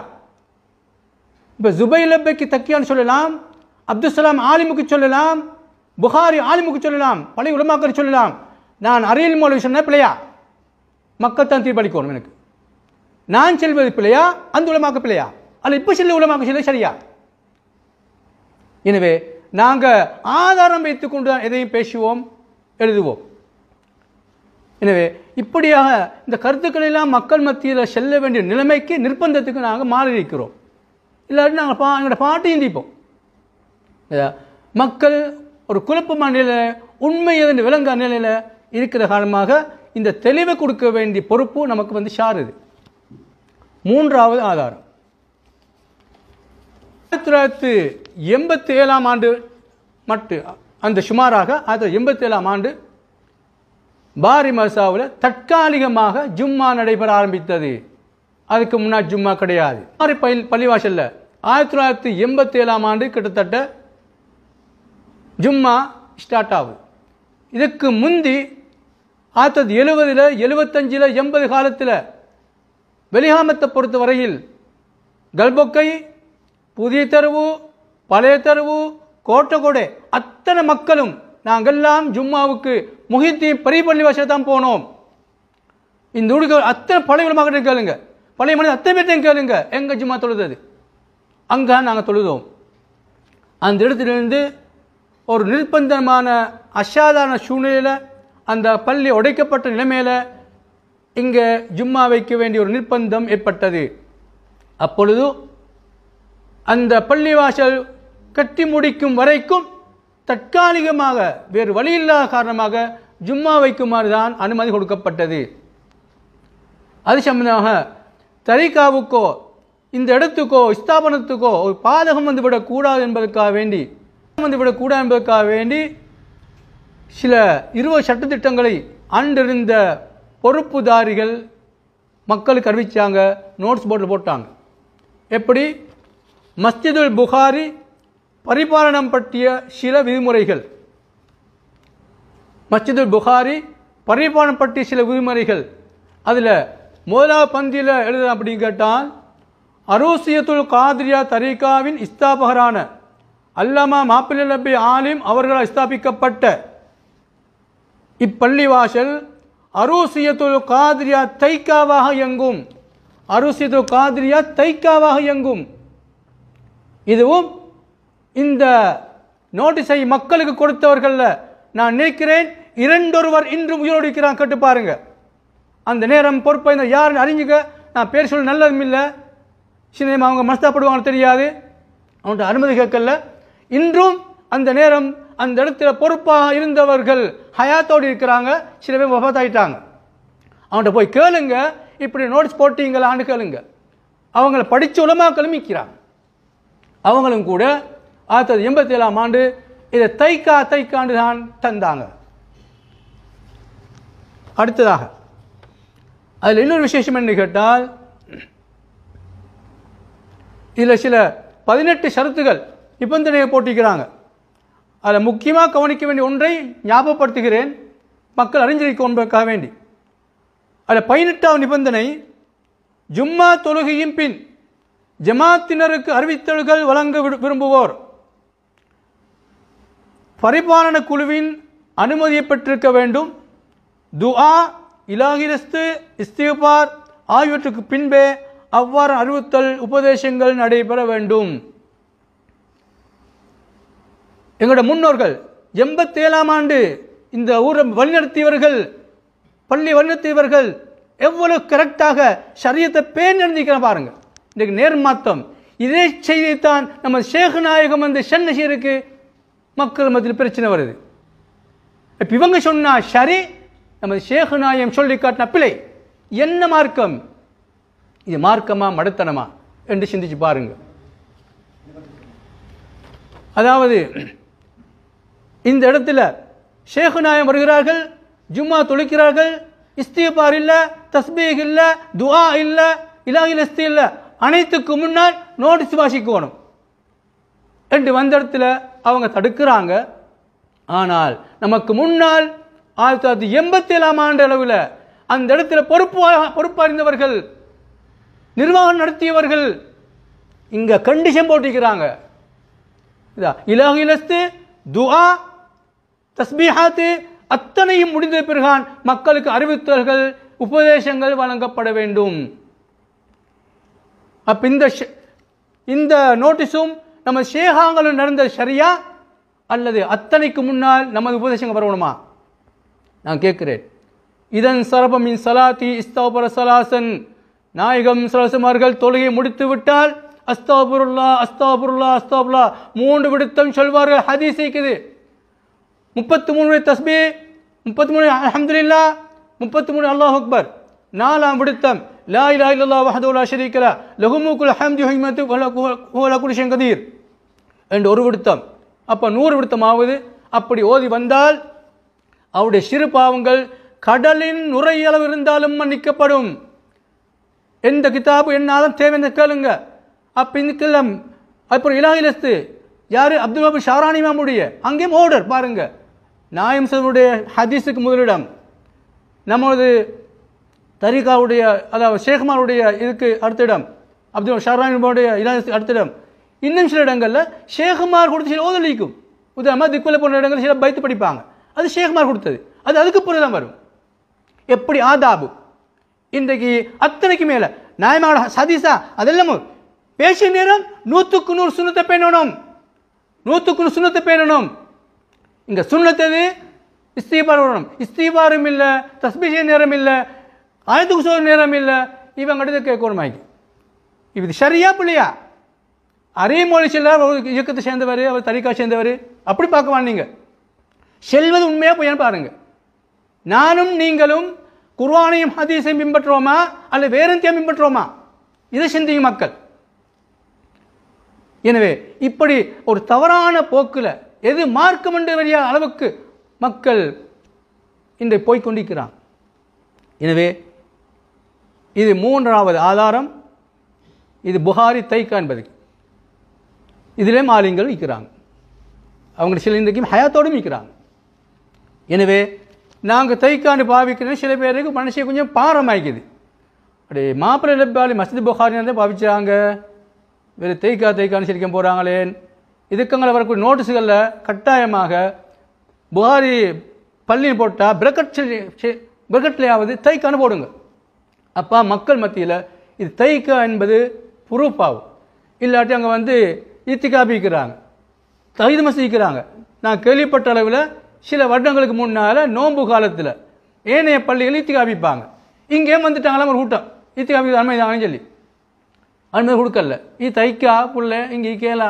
இப்போ ஜுபைலப்பைக்கு தக்கியான்னு சொல்லலாம் அப்துல் சலாம் ஆலிமுக்கு சொல்லலாம் புகாரி ஆலிமுக்கு சொல்லலாம் பழைய உலமாக்கள் சொல்லலாம் நான் அரியல் மொழி சொன்ன பிள்ளையா மக்கள் தான் தீர்ப்பளிக்கணும் எனக்கு நான் செல்வது பிள்ளையா அந்த உலமாக்க பிள்ளையா அல்ல இப்போ செல்ல உலமாக்க செல்ல சரியா எனவே நாங்கள் ஆதாரம் வைத்துக்கொண்டு தான் எதையும் பேசுவோம் எழுதுவோம் எனவே இப்படியாக இந்த கருத்துக்களை எல்லாம் மக்கள் மத்தியில் செல்ல வேண்டிய நிலைமைக்கு நிர்பந்தத்துக்கு நாங்கள் மாறி இருக்கிறோம் இல்லாட்டி நாங்கள் பா எங்களோட பாட்டையும் தீப்போம் இல்லையா? மக்கள் ஒரு குழப்பமான நிலையில் உண்மை எதன் விளங்க நிலையில் இருக்கிற காரணமாக இந்த தெளிவை கொடுக்க வேண்டிய பொறுப்பு நமக்கு வந்து சாருது மூன்றாவது ஆதாரம் ஆயிரத்தி தொள்ளாயிரத்தி எண்பத்தி ஏழாம் ஆண்டு மட்டு அந்த சுமாராக ஆயிரத்தி தொள்ளாயிரத்தி எண்பத்தி ஏழாம் ஆண்டு பாரி மசாவில் தற்காலிகமாக ஜும்மா நடைபெற ஆரம்பித்தது அதுக்கு முன்னாடி ஜும்மா கிடையாது பாரி பள்ளி பள்ளிவாசல்ல ஆயிரத்தி தொள்ளாயிரத்தி எண்பத்தி ஏழாம் ஆண்டு கிட்டத்தட்ட ஜும்மா ஸ்டார்ட் ஆகுது இதுக்கு முந்தி ஆயிரத்தி எழுபதில் எழுபத்தஞ்சில் எண்பது காலத்தில் வெளிகாமத்தை பொறுத்த வரையில் கல்பொக்கை புதிய தெருவு பழைய தெருவு கோட்டக்கோடை அத்தனை மக்களும் நாங்கெல்லாம் ஜும்மாவுக்கு முகித்தீன் பெரிய பள்ளி வாசல் தான் போனோம் இந்த ஊருக்கு அத்தனை பழைய உலமாக கேளுங்க பழைய மனிதன் அத்தனை பேர்த்தையும் கேளுங்க எங்க ஜும்மா தொழுதது அங்கே நாங்கள் தொழுதோம் அந்த இடத்திலிருந்து ஒரு நிர்பந்தமான அசாதாரண சூழ்நிலையில் அந்த பள்ளி உடைக்கப்பட்ட நிலைமையில் இங்கே ஜும்மா வைக்க வேண்டிய ஒரு நிர்பந்தம் ஏற்பட்டது அப்பொழுது அந்த பள்ளிவாசல் கட்டி முடிக்கும் வரைக்கும் தற்காலிகமாக வேறு வழியில்லாத காரணமாக ஜும்மா வைக்குமாறு தான் அனுமதி கொடுக்கப்பட்டது அது சம்பந்தமாக தரிகாவுக்கோ இந்த இடத்துக்கோ ஸ்தாபனத்துக்கோ ஒரு பாதகம் வந்துவிடக்கூடாது என்பதற்காக வேண்டி வந்துவிடக்கூடாது என்பதற்காக வேண்டி சில இருபது சட்டத்திட்டங்களை அன்றிருந்த பொறுப்புதாரிகள் மக்களுக்கு அறிவிச்சாங்க நோட்ஸ் போர்டில் போட்டாங்க எப்படி மஸ்ஜிதுல் புகாரி பரிபாலனம் பற்றிய சில விதிமுறைகள் மஸ்ஜிதுல் புகாரி பரிபாலனம் பற்றிய சில விதிமுறைகள் அதில் முதலாவது பந்தியில் எழுத அப்படின்னு கேட்டால் அரூசியத்துல் காத்ரியா தரீகாவின் இஸ்தாபகரான அல்லாமா மாப்பிள்ளை நபி ஆலிம் அவர்களால் ஸ்தாபிக்கப்பட்ட இப்பள்ளிவாசல் அரூசியத்துல் காத்ரியா தைக்காவாக இயங்கும் அரூசியத்துல் காத்ரியா தைக்காவாக இயங்கும் இதுவும் இந்த நோட்டீஸை மக்களுக்கு கொடுத்தவர்கள்ல நான் நினைக்கிறேன் இரண்டொருவர் இன்றும் உயிரோடு இருக்கிறான் கேட்டு பாருங்க அந்த நேரம் பொறுப்பை இந்த யாருன்னு அறிஞ்சுக்க நான் பேர் சொல்ல நல்லதும் இல்லை சினிமா அவங்க மனஸ்தாப்படுவாங்க தெரியாது அவன்கிட்ட அனுமதி கேட்கல இன்றும் அந்த நேரம் அந்த இடத்துல பொறுப்பாக இருந்தவர்கள் ஹயாத்தோடு இருக்கிறாங்க சில பேர் வபாத்தாயிட்டாங்க அவன்கிட்ட போய் கேளுங்க இப்படி நோட்ஸ் போட்டீங்களான்னு கேளுங்க அவங்கள படித்த உலமாக்களும் நிற்கிறாங்க அவங்களும் கூட ஆயிரத்தி எண்பத்தி ஏழாம் ஆண்டு இதை தைக்கா தைக்காண்டு தான் தந்தாங்க அடுத்ததாக அதில் இன்னொரு விசேஷம் என்ன கேட்டால் இதில் சில பதினெட்டு ஷரத்துகள் நிபந்தனையை போட்டிக்கிறாங்க அதில் முக்கியமாக கவனிக்க வேண்டிய ஒன்றை ஞாபகப்படுத்துகிறேன் மக்கள் அறிஞ்சிருக்க என்பதற்காக வேண்டி அதில் பதினெட்டாவது நிபந்தனை ஜும்மா தொழுகையின் பின் ஜமாத்தினருக்கு அறிவித்தல்கள் வழங்க விரு- விரும்புவோர் பரிபாலன குழுவின் அனுமதியை பெற்றிருக்க வேண்டும் துஆ இலாகிரஸ்து இஸ்திஃபார் ஆகியவற்றுக்கு பின்பே அவ்வாறு அறிவித்தல் உபதேசங்கள் நடைபெற வேண்டும் எங்களோட முன்னோர்கள் எண்பத்தேழாம் ஆண்டு இந்த ஊரை வழிநடத்தியவர்கள் பள்ளி வழிநடத்தியவர்கள் எவ்வளவு கரெக்டாக சரியத்தை பேர் நடந்திக்கிற பாருங்க இன்றைக்கு நேர்மாத்தம் இதே செய்தித்தான் நம்ம ஷேக் நாயகம் வந்து சென்னசீருக்கு மக்கள் மத்தியில் பிரச்சனை வருது இப்ப இவங்க சொன்னா சரி நமது ஷேக் நாயம் சொல்லி காட்டின பிழை என்ன மார்க்கம் இது மார்க்கமா மடத்தனமா என்று சிந்திச்சு பாருங்க அதாவது இந்த இடத்துல ஷேக் நாயம் வருகிறார்கள் ஜும்மா தொழுக்கிறார்கள் இஸ்திஃபார் இல்ல தஸ்பீக் இல்ல துஆ இல்ல இலாஹில் இஸ்தி இல்ல அனைத்துக்கு முன்னால் நோட்டீஸ் வாசிக்கணும் என்று வந்த இடத்துல அவங்க தடுக்கிறாங்க ஆனால் நமக்கு முன்னால் ஆயிரத்தி தொள்ளாயிரத்தி எண்பத்தி ஏழாம் ஆண்டு அளவில் அந்த இடத்துல பொறுப்பு பொறுப்பறிந்தவர்கள் நிர்வாகம் நடத்தியவர்கள் இங்க கண்டிஷன் போட்டிக்கிறாங்க இதா இலகிலஸ்து துஆ தஸ்பீஹாத்து அத்தனையும் முடிந்த பிறகான் மக்களுக்கு அறிவித்தல்கள் உபதேசங்கள் வழங்கப்பட வேண்டும் அப்ப இந்த ஷ- இந்த நோட்டீஸும் நம்ம ஷேகாங்களும் நடந்த சரியா அல்லது அத்தனைக்கு முன்னால் நமது உபதேசங்கள் வரணுமா நான் கேட்கிறேன் இதன் சரபமின் சலாத்தி இஸ்தோபர சலாசன் நாயகம் சலசமார்கள் தொழுகை முடித்து விட்டால் அஸ்தாபுருல்லா அஸ்தாபுருல்லா அஸ்தாபுல்லா மூன்று விடுத்தம் சொல்வார்கள் ஹதீஸ் இருக்குது முப்பத்தி மூணு தஸ்பி முப்பத்தி மூணு அல்ஹம்துலில்லா முப்பத்தி மூணு அல்லாஹ் அக்பர் நாலாம் விடுத்தம் லா இலாஹ இல்லல்லாஹ் வஹ்தஹு லா ஷரீக லஹ் லஹு முல்குல் ஹம்து ஹிம்மத்து வ லா குல்லி ஷைஇன் கதீர் என்று ஒரு விடுத்தம் அப்ப நூறு விடுத்தம் ஆகுது அப்படி ஓதி வந்தால் அவருடைய சிறு பாவங்கள் கடலின் நுரையளவு இருந்தாலும் மன்னிக்கப்படும் எந்த கிதாபு என்னாலும் தேவை கேளுங்க அப்ப இதுக்கெல்லாம் அப்புறம் இலாகிலஸ்து யாரு அப்துல் வஹாப் ஷாரானி இமாமுடைய அங்கேயும் ஓர்டர் பாருங்க நாயம் சதுடைய ஹதீஸுக்கு முதலிடம் நமது தரிகாவுடைய அதாவது ஷேக்மாருடைய இதுக்கு அடுத்த இடம் அப்துல் ஷாரானியுடைய இலாஜத்துக்கு அடுத்த இடம் இன்னும் சில இடங்களில் ஷேகுமார் கொடுத்து சில ஓதலிக்கும் உதாரணமாக திக்குள்ள போன்ற இடங்களில் சில பைத்து படிப்பாங்க அது ஷேகுமார் கொடுத்தது அது அதுக்கு பிறகு தான் வரும் எப்படி ஆதாபு இன்றைக்கு அத்தனைக்கு மேலே நியாயமான சதீசா அதெல்லாம் பேசிய நேரம் நூற்றுக்கு நூறு சுண்ணத்தை பேணணும் நூற்றுக்கு நூறு சுண்ணத்தை பேணணும் இங்க சுண்ணத்தது இஸ்தீபார் வரணும் இஸ்தீபாரும் இல்லை தஸ்பிஷ நேரம் இல்லை ஆயத்துக்கு சோறு நேரம் இல்லை இவங்க கிட்ட கேட்கணும் மாய்க்கு இது சரியா பிள்ளையா அரியமொழி செல்ல ஒரு இயக்கத்தை சேர்ந்தவர் அவர் தரிகா சேர்ந்தவர் அப்படி பார்க்க வாங்க செல்வது உண்மையா பொய்யான்னு பாருங்க நானும் நீங்களும் குர்ஆனையும் ஹதீஸையும் பின்பற்றுவோமா அல்ல வேறத்தையும் பின்பற்றுவோமா இதை சிந்தியும் மக்கள் எனவே இப்படி ஒரு தவறான போக்கில் எது மார்க்கம் என்று வழியா அளவுக்கு மக்கள் இன்று போய்க்கொண்டிருக்கிறான் எனவே இது மூன்றாவது ஆதாரம் இது புகாரி தைக்கா என்பது இதிலே மாலிங்கள் இருக்கிறாங்க அவங்க சில இன்றைக்கும் ஹயாத்தோடும் இருக்கிறாங்க எனவே நாங்கள் தைக்காண்டு பாவிக்கிறது சில பேருக்கு மனசை கொஞ்சம் பாரமாய்க்குது அப்படியே மாப்பிள்ளை லெப்பாலி மஸ்ஜித் புகாரின்னு பாவிச்சாங்க வேறு தைக்கா தைக்கான்னு சிரிக்க போகிறாங்களேன் இதுக்கங்களை வரக்கூடிய நோட்டீஸுகளில் கட்டாயமாக புகாரி பள்ளியில் போட்டால் பிரக்கட் பிரக்கட்லையாவது தைக்கான்னு போடுங்க அப்போ மக்கள் மத்தியில் இது தைக்கா என்பது ப்ரூஃப் ஆகும் இல்லாட்டி அங்கே வந்து இத்திகாபிக்கிறாங்க தகுதி மசிக்கிறாங்க நான் கேள்விப்பட்ட அளவில் சில வருடங்களுக்கு முன்னால் நோன்பு காலத்தில் ஏனைய பள்ளிகள் இத்திகாபிப்பாங்க இங்கே வந்துட்டாங்களாம் ஒரு கூட்டம் இத்திகாபி அனுமதி சொல்லி அனுமதி கொடுக்கல இது தைக்கா புள்ள இங்கே கேளா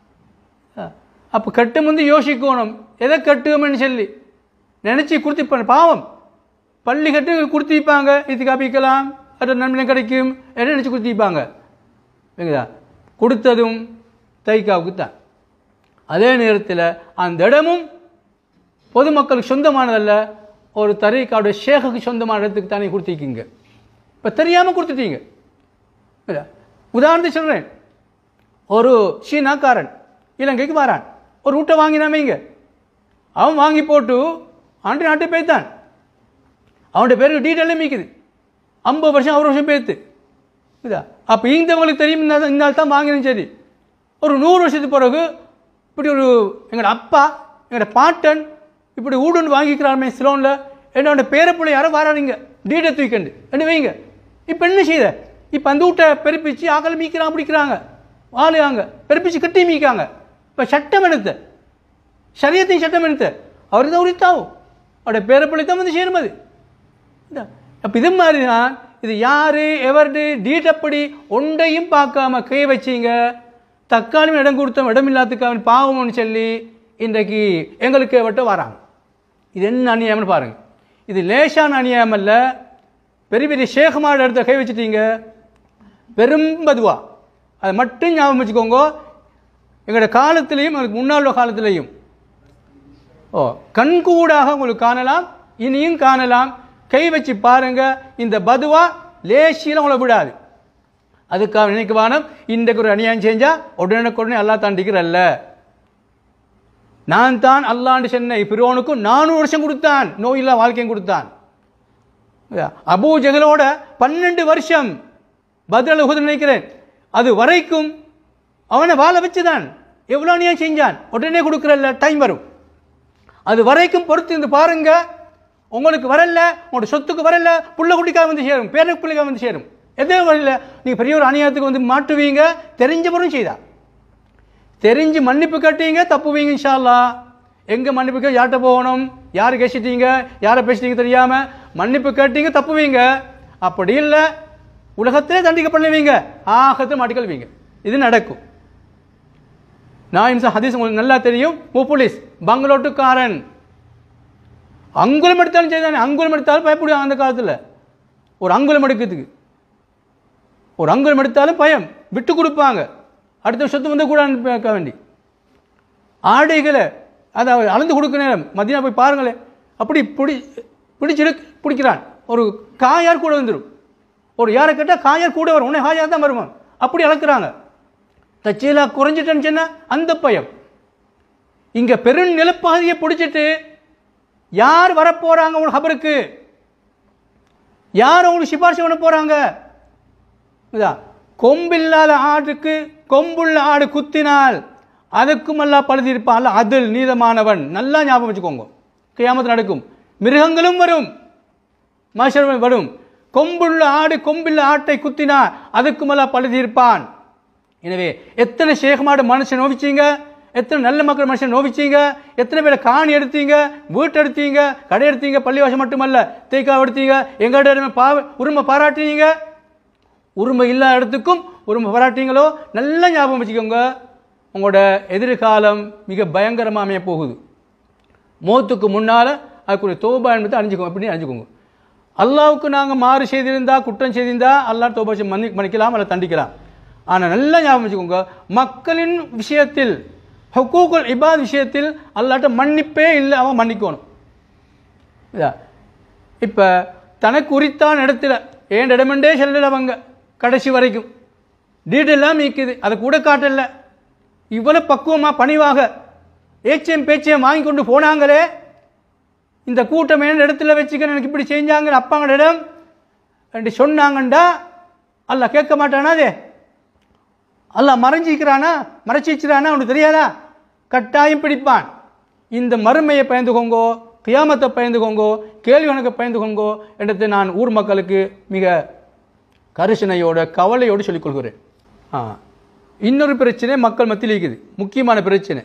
அப்போ கட்டும் வந்து யோசிக்கணும் எதை கட்டுவோம்னு சொல்லி நினச்சி கொடுத்துப்பாங்க பாவம் பள்ளி கட்டு கொடுத்திப்பாங்க இது காப்பிக்கலாம் அது நன்மை கிடைக்கும் என்ன நினச்சி கொடுத்திப்பாங்க சரிங்களா கொடுத்ததும் தைக்காவுக்கு தான் அதே நேரத்தில் அந்த இடமும் பொதுமக்களுக்கு சொந்தமானதல்ல ஒரு தரீக்காவுடைய ஷேகுக்கு சொந்தமான இடத்துக்கு தானே கொடுத்திருக்கீங்க இப்போ தெரியாமல் கொடுத்துட்டீங்க இல்ல, உதாரணத்துக்கு சொல்கிறேன் ஒரு சீனாக்காரன் இலங்கைக்கு வரான் ஒரு வீட்டை வாங்கினாமேங்க அவன் வாங்கி போட்டு ஆண்டு நாட்டு போய்த்தான் அவனுடைய பேருக்கு டீட்டெயிலே மீக்குது ஐம்பது வருஷம் ஒரு வருஷம் பேத்து இதா அப்போ இந்தவங்களுக்கு தெரியும் இந்த இந்த நாள் தான் வாங்கினேன் சரி ஒரு நூறு வருஷத்துக்கு பிறகு இப்படி ஒரு எங்களோட அப்பா எங்களோட பாட்டன் இப்படி ஊடுன்னு வாங்கிக்கிறாருமே சிலோனில் என்னோட பேரப்பிள்ளை யாரோ வராருங்க டீட்டை தூக்கண்டு என்ன வைங்க இப்போ என்ன செய்த இப்போ அந்த வீட்டை பெருப்பிச்சு ஆக்கள் மீக்கிறாங்க பிடிக்கிறாங்க வாழுகாங்க பெருப்பிச்சு கட்டி மீக்காங்க இப்போ சட்டம் எடுத்த சரியத்தையும் சட்டம் எடுத்த அவருக்கு தான் உரித்தாவும் அவருடைய பேரப்பிள்ளை தான் வந்து சேரும் அது அப்போ இது மாதிரி தான் இது யாரு எவர்டு டீட்டப்படி ஒன்றையும் பார்க்காம கை வச்சீங்க தக்காளி இடம் கொடுத்தோம் இடம் இல்லாததுக்கு பாவம்னு சொல்லி இன்றைக்கு எங்களுக்கு விட்டு வராங்க இது என்ன அநியாயம்னு பாருங்க இது லேசான அநியாயம் அல்ல பெரிய பெரிய ஷேகுமார் இடத்த கை வச்சிட்டீங்க பெரும் பதுவா அதை மட்டும் ஞாபகம் வச்சுக்கோங்க எங்களோட காலத்திலையும் எங்களுக்கு முன்னாள் உள்ள காலத்திலையும் ஓ கண்கூடாக உங்களுக்கு காணலாம் இனியும் காணலாம் கை வச்சு பாருங்க இந்த பதுவா லேசியில் உங்களை விடாது அதுக்காக நினைக்க வேணும் இன்றைக்கு ஒரு அநியாயம் செஞ்சா உடனுக்குடனே அல்லா தாண்டிக்கிறல்ல நான் தான் அல்லாண்டு சென்னை பிரோனுக்கும் நானூறு வருஷம் கொடுத்தான் நோயில்லா வாழ்க்கையும் கொடுத்தான் அபூ ஜெகலோட பன்னெண்டு வருஷம் பதில் உகுது நினைக்கிறேன் அது வரைக்கும் அவனை வாழ வச்சுதான் எவ்வளோ அநியாயம் செஞ்சான் உடனே கொடுக்குறல்ல டைம் வரும் அது வரைக்கும் பொறுத்து இருந்து பாருங்க உங்களுக்கு வரல உங்களோட சொத்துக்கு வரல புள்ள குட்டிக்காக வந்து சேரும் பேர பிள்ளைக்காக வந்து சேரும் எதே வரல நீங்க பெரிய ஒரு அநியாயத்துக்கு வந்து மாட்டுவீங்க தெரிஞ்சவரும் செய்தா தெரிஞ்சு மன்னிப்பு கட்டீங்க தப்புவீங்க இன்ஷா அல்லாஹ் எங்க மன்னிப்பு கே- யார்கிட்ட போகணும் யார் பேசிட்டீங்க யாரை பேசிட்டீங்க தெரியாம மன்னிப்பு கேட்டீங்க தப்புவீங்க அப்படி இல்லை உலகத்திலே தண்டிக்கப்படுவீங்க ஆகத்தில் மாட்டிக்கொள்வீங்க இது நடக்கும் நான் இன்சா ஹதீஸ் உங்களுக்கு நல்லா தெரியும் போலீஸ் பங்களோட்டுக்காரன் அங்குலம் எடுத்தாலும் செய்தானே அங்குலம் எடுத்தாலும் பயப்படுவாங்க அந்த காலத்தில் ஒரு அங்குலம் எடுக்கிறதுக்கு ஒரு அங்குலம் எடுத்தாலும் பயம் விட்டு கொடுப்பாங்க அடுத்த சொத்து வந்து கூட கேட்க வேண்டி ஆடைகளை அதை அவர் அளந்து கொடுக்க நேரம் மதியம் போய் பாருங்களேன் அப்படி பிடி பிடிச்சிடு பிடிக்கிறான் ஒரு காயார் கூட வந்துடும் ஒரு யாரை கேட்டால் காயார் கூட வரும் உடனே காயார் தான் வருவான் அப்படி அளக்குறாங்க தச்சீலா குறைஞ்சிட்டேன்னு சொன்னா அந்த பயம் இங்க பெரும் நிலப்பகுதியை பிடிச்சிட்டு யார் வரப்போறாங்க உங்க ஹபருக்கு யார் உங்களுக்கு சிபாரிசு பண்ண போறாங்க இதா கொம்பில்லாத ஆட்டுக்கு கொம்புள்ள ஆடு குத்தினால் அதுக்கும் அல்லா பழுதி இருப்பான் அதில் நீதமானவன் நல்லா ஞாபகம் வச்சுக்கோங்க கியாமத்து நடக்கும் மிருகங்களும் வரும் மாஷர் வரும் கொம்புள்ள ஆடு கொம்பில்ல ஆட்டை குத்தினா அதுக்கும் அல்லா பழுதி இருப்பான் எனவே எத்தனை ஷேகமாடு மனுஷன் நோவிச்சீங்க எத்தனை நல்ல மக்கள் மனுஷன் நோவிச்சீங்க எத்தனை பேரை காணி எடுத்தீங்க வீட்டு எடுத்தீங்க கடை எடுத்தீங்க பள்ளிவாசம் மட்டுமல்ல தேய்க்காவை எடுத்தீங்க எங்கள்கிட்ட பா உரிமை பாராட்டினீங்க உரிமை இல்லாத இடத்துக்கும் உரிமை பாராட்டிங்களோ நல்லா ஞாபகம் வச்சுக்கோங்க உங்களோட எதிர்காலம் மிக பயங்கரமாக அமைய போகுது மோத்துக்கு முன்னால் அதுக்குரிய தோபா என்பதை அறிஞ்சுக்கோங்க அப்படின்னு அறிஞ்சுக்கோங்க அல்லாவுக்கு நாங்கள் மாறு செய்திருந்தா குற்றம் செய்திருந்தா அல்லாஹ் தோபா செய்ய மன்னி மன்னிக்கலாம் அல்ல தண்டிக்கலாம் ஆனால் நல்லா ஞாபகம் வச்சுக்கோங்க மக்களின் விஷயத்தில் ஹக்கூக்குல் இபாத் விஷயத்தில் அல்லாட்ட மன்னிப்பே இல்லை அவன் மன்னிக்கணும் இதா இப்போ தனக்கு உரித்தான இடத்துல ஏன் இடமெண்டே செல்லல அவங்க கடைசி வரைக்கும் டீட்டெல்லாம் நீக்குது அதை கூட காட்டல இவ்வளவு பக்குவமாக பணிவாக ஏச்சியம் பேச்சியம் வாங்கி கொண்டு போனாங்களே இந்த கூட்டம் என்ன இடத்துல வச்சுக்க எனக்கு இப்படி செஞ்சாங்க அப்பாங்க இடம் என்று சொன்னாங்கண்டா அல்லாஹ் கேட்க மாட்டானா அதே அல்லாஹ் மறைஞ்சிக்கிறானா மறைச்சி வச்சுறானா உனக்கு தெரியாதா கட்டாயம் பிடிப்பான் இந்த மறுமையை பயந்துக்கோங்கோ கியாமத்தை பயந்துக்கோங்கோ கேள்வி கணக்கை பயந்துக்கோங்கோ என்றதை நான் ஊர் மக்களுக்கு மிக கரிசனையோட கவலையோடு சொல்லிக் கொள்கிறேன் ஆ இன்னொரு பிரச்சனை மக்கள் மத்தியில் இருக்குது முக்கியமான பிரச்சனை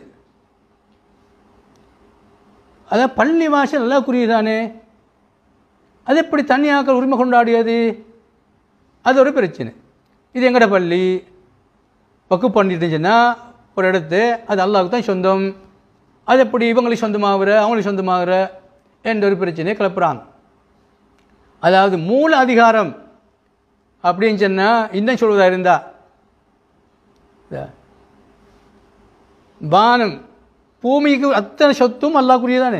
அதான் பள்ளி வாசல் நல்லா குறியுதானே அது எப்படி தனியாக்கள் உரிமை கொண்டாடியது அது ஒரு பிரச்சனை இது எங்கட பள்ளி வக்கு பண்ணிட்டுச்சுன்னா ஒரு இடத்து அது அல்லாவுக்கு தான் சொந்தம் அது எப்படி இவங்களுக்கு சொந்தமாகிற அவங்களுக்கு சொந்தமாகிற என்ற ஒரு பிரச்சனையை கிளப்புறாங்க அதாவது மூல அதிகாரம் அப்படின்னு சொன்னால் இன்னும் சொல்வதாக இருந்தா இந்த வானம் பூமிக்கு அத்தனை சொத்தும் அல்லாக்குரியதானே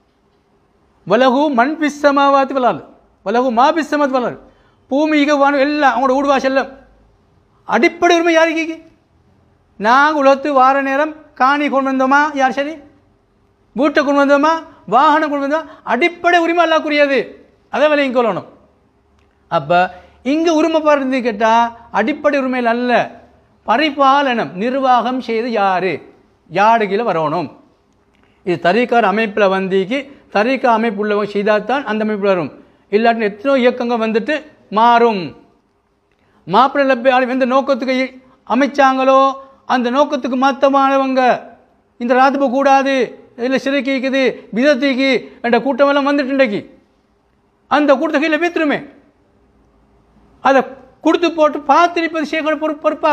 வலகு மண் பிஸ்ஸமாவாத்து வளால் வலகு மா பிஸ்ஸமாத்து வளால் பூமிக்கு வானம் எல்லாம் அவங்களோட ஊடுவா செல்லம் அடிப்படை உரிமை யாருக்கு நாங்கள் உலகத்து வார நேரம் காணி கொண்டு வந்தோமா யார் சரி வீட்டை கொண்டு வந்தோமா வாகனம் கொண்டு வந்தோமா அடிப்படை உரிமை அல்லாக்குரியது அதை விலையும் கொள்ளணும் அப்போ இங்கே உரிமை பாருந்து கேட்டால் அடிப்படை உரிமையில் அல்ல பரிபாலனம் நிர்வாகம் செய்து யாரு யாரு கீழே வரணும் இது தரீக்கார் அமைப்பில் வந்திக்கு தரீக்கா அமைப்பு உள்ளவங்க செய்தால் தான் அந்த அமைப்பில் வரும் இல்லாட்டின் எத்தனையோ இயக்கங்கள் வந்துட்டு மாறும் மாப்பிள்ளை லப்பை ஆளும் எந்த நோக்கத்துக்கு அமைச்சாங்களோ அந்த நோக்கத்துக்கு மாத்தமானவங்க இந்த ராத்துப்ப கூடாது இதில் சிறுக்கிக்குது விதத்திக்கு என்ற கூட்டமெல்லாம் வந்துட்டு இன்றைக்கு அந்த கூட்டத்தை கீழே பேத்துருமே அதை கொடுத்து போட்டு பார்த்துருப்பது சேகோட பொறுப்பு பொறுப்பா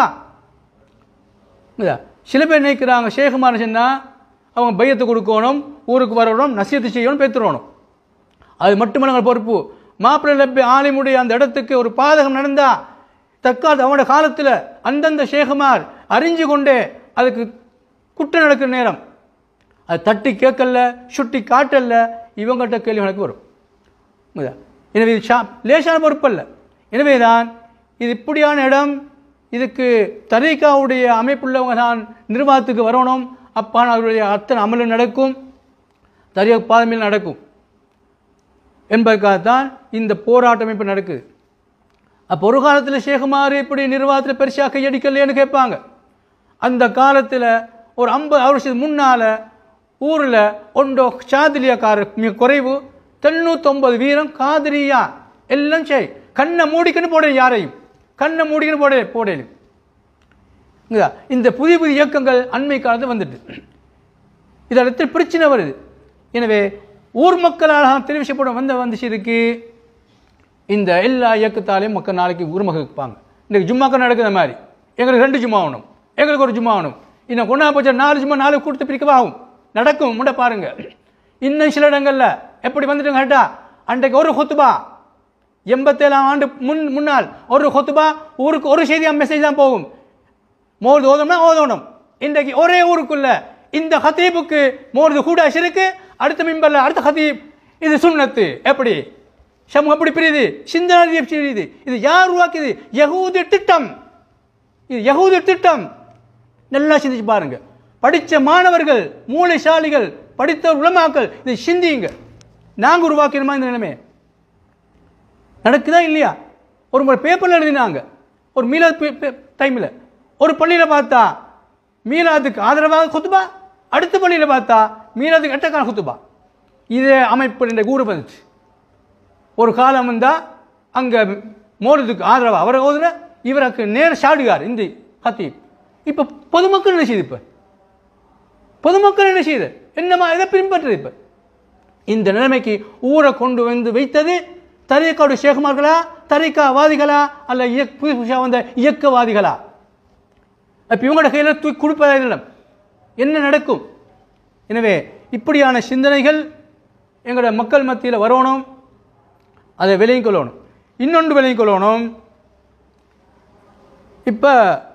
இதா, சில பேர் நினைக்கிறாங்க சேகுமார் சொன்னால் அவங்க பையத்தை கொடுக்கணும் ஊருக்கு வரணும் நசியத்து செய்யணும் பேத்துறணும் அது மட்டுமல்ல எங்கள் பொறுப்பு மாப்பிள்ளை லப்பி ஆலிமுடைய அந்த இடத்துக்கு ஒரு பாதகம் நடந்தா தற்கால அவனோட காலத்தில் அந்தந்த சேகுமார் அறிஞ்சு கொண்டே அதுக்கு குற்றம் நடக்கிற நேரம் அது தட்டி கேட்கல சுட்டி காட்டல இவங்கள்ட்ட கேள்வி எனக்கு வரும் புரியுதா? எனவே இது ஷா லேசான பொறுப்பல்ல எனவே தான் இது இப்படியான இடம் இதுக்கு தரீக்காவுடைய அமைப்புள்ளவங்க தான் நிர்வாகத்துக்கு வரணும் அப்பான அவருடைய அத்தனை அமலும் நடக்கும் தரிய பாதமையில் நடக்கும் என்பதற்காகத்தான் இந்த போராட்டம் இப்போ நடக்குது அப்போ ஒரு காலத்தில் சேகுமார் இப்படி நிர்வாகத்தில் பெருசாக கையடிக்கலையேன்னு கேட்பாங்க அந்த காலத்தில் ஒரு ஐம்பது வருஷத்துக்கு முன்னால் ஊரில் ஒன்றோ சாதிலியாக்காரர் மிக குறைவு தொண்ணூத்தொம்பது வீரம் காதிரியா எல்லாம் செய் கண்ணை மூடிக்கன்னு போட யாரையும் கண்ணை மூடிக்கன்னு போட போடலும் இங்கதா, இந்த புதிய புதிய இயக்கங்கள் அண்மை காலத்தில் வந்துட்டு இதில் பிரச்சனை வருது எனவே ஊர் மக்களால் தெரிவிக்கப்பட வந்த வந்துச்சு இருக்கு இந்த எல்லா இயக்கத்தாலையும் மக்கள் நாளைக்கு உரிமை கேட்பாங்க இன்றைக்கு ஜும்மாக்கள் நடக்குற மாதிரி எங்களுக்கு ரெண்டு ஜும்மா ஆகணும் எங்களுக்கு ஒரு ஜும்மா ஆகணும் இன்னும் கொண்டா போச்சா நாலு ஜும்மா நாலு கொடுத்து பிரிக்கவா ஆகும் நடக்கும் முன்ன பாருங்க இன்னும் சில இடங்கள்ல எப்படி வந்துட்டு கேட்டா அன்றைக்கு ஒரு ஹொத்துபா எண்பத்தேழாம் ஆண்டு முன் முன்னால் ஒரு ஹொத்துபா ஊருக்கு ஒரு செய்தி மெசேஜ் தான் போகும் மோது ஓதணும்னா ஓதணும் இன்றைக்கு ஒரே ஊருக்குள்ள இந்த ஹத்தீபுக்கு மோது கூட இருக்கு அடுத்த மிம்பர்ல அடுத்த ஹத்தீப் இது சுன்னத்து எப்படி சமூகம் எப்படி பிரியுது சிந்தனை எப்படி பிரியுது இது யார் உருவாக்கியது யகூதி திட்டம் இது யகூதி திட்டம் நல்லா சிந்திச்சு பாருங்க படித்த மாணவர்கள் மூளைசாலிகள் படித்த உலமாக்கள் இதை சிந்தியுங்க நாங்கள் உருவாக்கினோமா இந்த நிலைமை நடக்குதா இல்லையா ஒரு முறை பேப்பரில் எழுதினாங்க ஒரு மீலாத் டைமில் ஒரு பள்ளியில் பார்த்தா மீலாதுக்கு ஆதரவாக குத்துபா அடுத்த பள்ளியில் பார்த்தா மீலாதுக்கு எட்டக்கான குத்துபா இதே அமைப்பு இந்த ஊர் வந்துச்சு ஒரு காலம் வந்தால் அங்கே மோடுதுக்கு ஆதரவாக அவரை ஓதுற இவருக்கு நேர சாடுகார் இந்த ஹத்தீப் இப்போ பொதுமக்கள் என்ன செய்யுது இப்போ பொதுமக்கள் என்ன செய்யுது என்னமா எதை பின்பற்றுது இப்போ இந்த நிலைமைக்கு ஊரை கொண்டு வந்து வைத்தது தரீக்காவுடைய சேகுமார்களா தரீக்காவாதிகளா அல்ல இயக் புதுசு புதுசாக வந்த இயக்கவாதிகளா அப்போ இவங்களோட கையில் தூக்கி கொடுப்பதா இல்லை என்ன நடக்கும் எனவே இப்படியான சிந்தனைகள் எங்களோட மக்கள் மத்தியில் வரணும் அதை விலையும் கொள்ளணும் இன்னொன்று விலையும் கொள்ளணும் இப்போ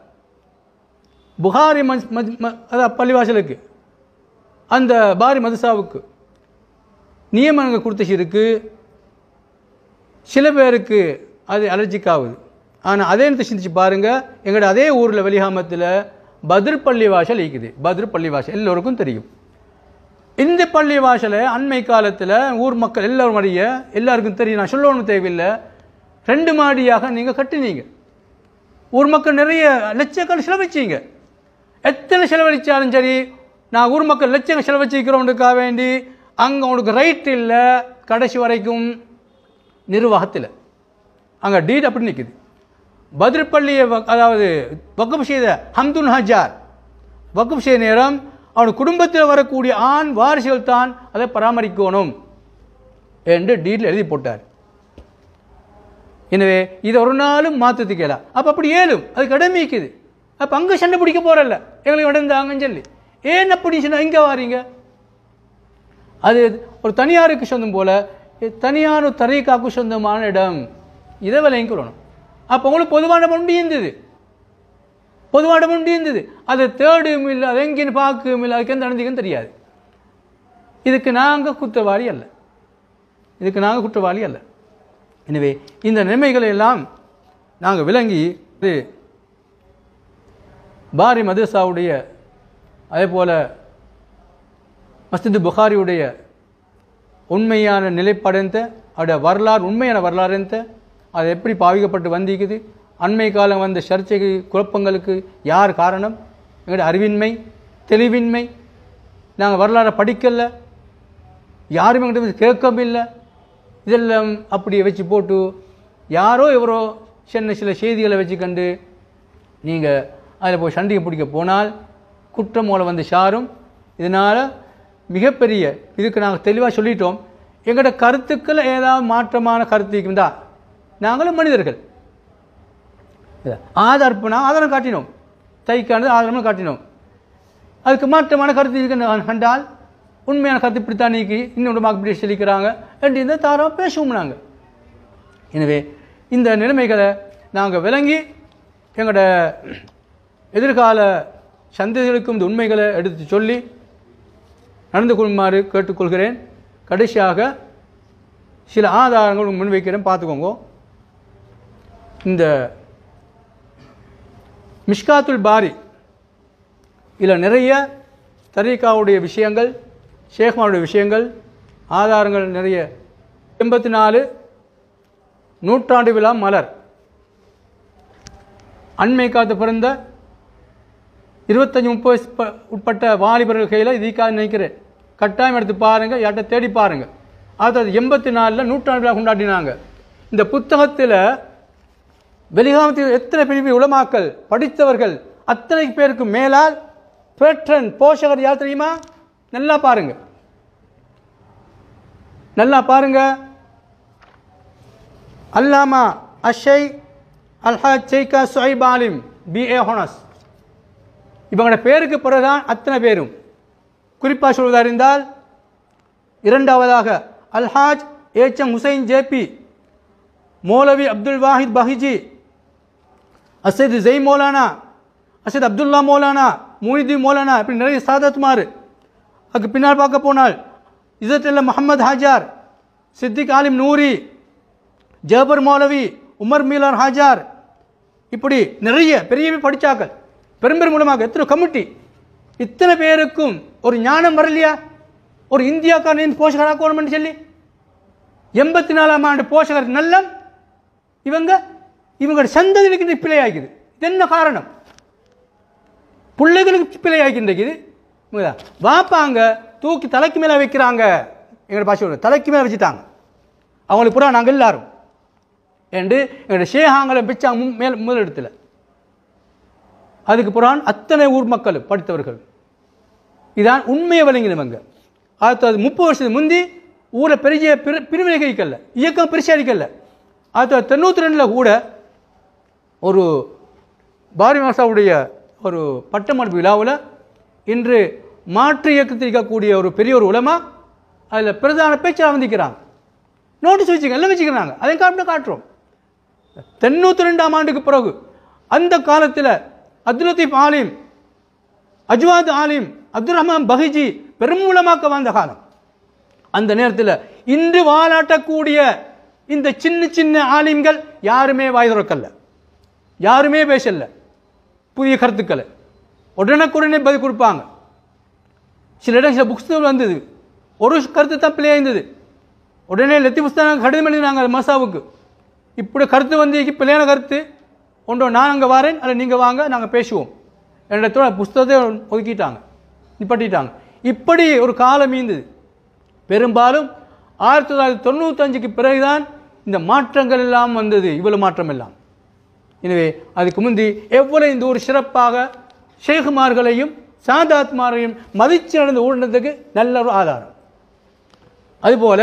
புகாரி மஸ் மஸ் ம- அதான் பள்ளிவாசலுக்கு அந்த பாரி மதுசாவுக்கு நியமனங்கள் கொடுத்த இருக்கு சில பேருக்கு அது அலர்ஜிக் ஆகுது ஆனால் அதே நேரத்தை சிந்திச்சு பாருங்க எங்களோட அதே ஊரில் வெளிகாமத்தில் பத்ர் பள்ளிவாசல் இருக்குது பத்ர் பள்ளிவாசல் எல்லோருக்கும் தெரியும் இந்த பள்ளிவாசலை அண்மை காலத்தில் ஊர் மக்கள் எல்லாரும் அறிய எல்லாருக்கும் தெரியும் நான் சொல்லணும் தேவையில்லை ரெண்டு மாடியாக நீங்கள் கட்டினீங்க ஊர் மக்கள் நிறைய லட்சக்கணக்கில் செலவழிச்சீங்க எத்தனை செலவழிச்சாலும் சரி நான் ஊர் மக்கள் லட்சங்கள் செலவழிச்சிக்கிறவனுக்காக வேண்டி அங்கே உனக்கு ரைட் இல்லை கடைசி வரைக்கும் நிர்வாகத்தில் அங்கே டீட் அப்படி நிற்குது பதிர்பள்ளியை வ- அதாவது வக்குப் செய்த ஹம்துன் ஹஜார் வக்குப் செய்த நேரம் அவன் குடும்பத்தில் வரக்கூடிய ஆண் வாரிசுகள் தான் அதை பராமரிக்கணும் என்று டீட்டில் எழுதி போட்டார் எனவே இதை ஒரு நாளும் மாற்றத்துக்கு இயலாம் அப்போ அப்படி ஏலும் அது கடமைக்குது அப்போ அங்கே சண்டை பிடிக்க போகிறல்ல எங்களுக்கு நடந்தாங்கன்னு சொல்லி ஏன் அப்படி சொன்னா இங்கே வாரீங்க அது ஒரு தனியாருக்கு சொந்தம் போல இது தனியார் ஒரு தரைக்காக்கு சொந்தமான இடம் இதை விலையும் கொள்ளணும் அப்போ உங்களுக்கு பொதுவான முண்டி இருந்தது பொதுவான முண்டி இருந்தது அது தேடும் இல்லை அது எங்கேன்னு பார்க்கவும் இல்லை அதுக்கு எந்த நடந்தீங்கன்னு தெரியாது இதுக்கு நாங்கள் குற்றவாளி அல்ல இதுக்கு நாங்கள் குற்றவாளி அல்ல எனவே இந்த நிலைமைகளை எல்லாம் நாங்கள் விளங்கி இது பாரி மதரசாவுடைய அதே போல் மஸ்ஜித் புகாரியுடைய உண்மையான நிலைப்படைந்த அவருடைய வரலாறு உண்மையான வரலாறு எந்த அது எப்படி பாவிக்கப்பட்டு வந்திக்குது அண்மை காலம் வந்த சர்ச்சைக்கு குழப்பங்களுக்கு யார் காரணம் எங்களுடைய அறிவின்மை தெளிவின்மை நாங்கள் வரலாறை படிக்கல யாரும் எங்கிட்ட வந்து கேட்கவும் இல்லை இதெல்லாம் அப்படியே வச்சு போட்டு யாரோ எவரோ சின்ன சில செய்திகளை வச்சு கண்டு நீங்கள் அதில் போய் சண்டையை பிடிக்க போனால் குற்றம் மூலம் வந்து சாரும் இதனால் மிகப்பெரிய இதுக்கு நாங்கள் தெளிவாக சொல்லிட்டோம் எங்களோட கருத்துக்கள் ஏதாவது மாற்றமான கருத்து இருந்தால் நாங்களும் மனிதர்கள் ஆதார்ப்பனா ஆதாரம் காட்டினோம் தைக்கானது ஆதாரமாக காட்டினோம் அதுக்கு மாற்றமான கருத்து இருக்கு கண்டால் உண்மையான கருத்து இப்படித்தான் நீக்கி இன்னொரு இப்படி சொல்லிக்கிறாங்க என்று இந்த தாராளமாக பேசுவோம் நாங்கள் எனவே இந்த நிலைமைகளை நாங்கள் விளங்கி எங்களோட எதிர்கால சந்ததிகளுக்கும் இந்த உண்மைகளை எடுத்து சொல்லி நடந்து கொள்ளுமாறு கேட்டுக்கொள்கிறேன் கடைசியாக சில ஆதாரங்கள் முன்வைக்கிறேன் பார்த்துக்கோங்க இந்த மிஷ்காத்துல் பாரி இதில் நிறைய தரீக்காவுடைய விஷயங்கள் ஷேக்மாவுடைய விஷயங்கள் ஆதாரங்கள் நிறைய எண்பத்தி நாலு நூற்றாண்டு விழா மலர் அண்மை காத்து பிறந்த இருபத்தஞ்சி முப்பது வயசு ப- உட்பட்ட வாலிபர்கள் கையில் இதுக்காக நினைக்கிறேன் கட்டாயம் எடுத்து பாருங்கள் யார்கிட்ட தேடி பாருங்கள் அதாவது எண்பத்தி நாலில் நூற்றாண்டு விழா கொண்டாடினாங்க இந்த புத்தகத்தில் வெளிகாமத்தில் எத்தனை பெரிய உலமாக்கள் படித்தவர்கள் அத்தனை பேருக்கு மேலால் பேட்ரன் போஷகர் யார் தெரியுமா நல்லா பாருங்க நல்லா பாருங்க அல்லாமா அஷை அல்ஹாஜ் ஜெய்கா சுஹைப் ஆலிம் பிஏ ஹோனஸ் இவங்களோட பேருக்கு பிறகுதான் அத்தனை பேரும் குறிப்பாக சொல்வதாக இருந்தால் இரண்டாவதாக அல்ஹாஜ் ஏச்சம் ஹுசைன் ஜேபி மௌலவி அப்துல் வாஹித் பஹிஜி அசத் ஜெய் மௌலானா அசத் அப்துல்லா மௌலானா மூனிதி மௌலானா இப்படி நிறைய சாதத்மார் அதுக்கு பின்னால் பார்க்க போனால் இசத்துல்ல முகமது ஹாஜார் சித்திக் ஆலிம் நூரி ஜபர் மௌலவி உமர் மீலார் ஹாஜார் இப்படி நிறைய பெரிய படித்தாக்கள் பெரும்பெரும் மூலமாக எத்தனை கமிட்டி இத்தனை பேருக்கும் ஒரு ஞானம் வரலையா ஒரு இந்தியாக்காரன் போஷகராக்கணும்னு சொல்லி எண்பத்தி நாலாம் ஆண்டு போஷகர் நல்லம் இவங்க இவங்களோட சந்ததிகளுக்கு இது பிழை ஆகிக்குது இது என்ன காரணம் பிள்ளைகளுக்கு பிழை ஆகின்றது வாப்பாங்க தூக்கி தலைக்கு மேலே வைக்கிறாங்க எங்களோட பாஷை தலைக்கு மேலே வச்சுட்டாங்க அவங்களுக்கு புறா நாங்கள் எல்லாரும் என்று எங்களோட ஷேஹாங்களை பிச்சாங்க மு- மேல் முதலிடத்தில் அதுக்கு புறான் அத்தனை ஊர் மக்களும் படித்தவர்கள் இதான் உண்மையை விளங்கினவங்க ஆயிரத்தி தொள்ளாயிரத்தி முப்பது வருஷத்துக்கு முந்தி ஊரை பெரிய பிரி பிரிவினைக்கல்ல இயக்கம் பிரிச்சடிக்கல ஆயிரத்தி தொள்ளாயிரத்தி தொண்ணூற்றி ரெண்டில் கூட ஒரு பாரி மாசாவுடைய ஒரு பட்டமளிப்பு விழாவில் இன்று மாற்று இயக்கத்தில் இருக்கக்கூடிய ஒரு பெரிய ஒரு உலமா அதில் பிரதான பேச்சாக வந்திருக்கிறாங்க நோட்டீஸ் வச்சுக்க எல்லாம் வச்சுக்கிறாங்க அதை காட்டு காட்டுறோம் தொண்ணூற்றி ரெண்டாம் ஆண்டுக்கு பிறகு அந்த காலத்தில் அப்துல் லத்தீப் ஆலிம் அஜ்வாத் ஆலிம் அப்துல் ரஹ்மான் பஹிஜி பெருமூலமாக்க வாழ்ந்த காலம் அந்த நேரத்தில் இன்று வாலாட்டக்கூடிய இந்த சின்ன சின்ன ஆலிம்கள் யாருமே வாய் திறக்கல யாருமே பேசல புதிய கருத்துக்களை உடனுக்குடனே பதில் கொடுப்பாங்க சில இடம் சில புக்ஸ் வந்தது ஒரு கருத்து தான் பிள்ளையா இருந்தது உடனே லத்தி புஸ்தகம் கடிதம் எழுதினாங்க மசாவுக்கு இப்படி கருத்து வந்து பிள்ளையான கருத்து ஒன்றோ நான் அங்கே வரேன் அல்ல நீங்கள் வாங்க நாங்கள் பேசுவோம் என்னிடத்தோட புஸ்தகத்தை ஒதுக்கிட்டாங்க நிப்பட்டிட்டாங்க இப்படி ஒரு காலம் இருந்தது பெரும்பாலும் ஆயிரத்தி தொள்ளாயிரத்தி தொண்ணூத்தஞ்சுக்கு பிறகுதான் இந்த மாற்றங்கள் எல்லாம் வந்தது இவ்வளவு மாற்றம் எல்லாம் எனவே அதுக்கு முந்தி எவ்வளவு இந்த ஒரு சிறப்பாக ஷேகுமார்களையும் சாதாத்மாரையும் மதிச்சு நடந்து ஓடுனதுக்கு நல்ல ஒரு ஆதாரம் அதுபோல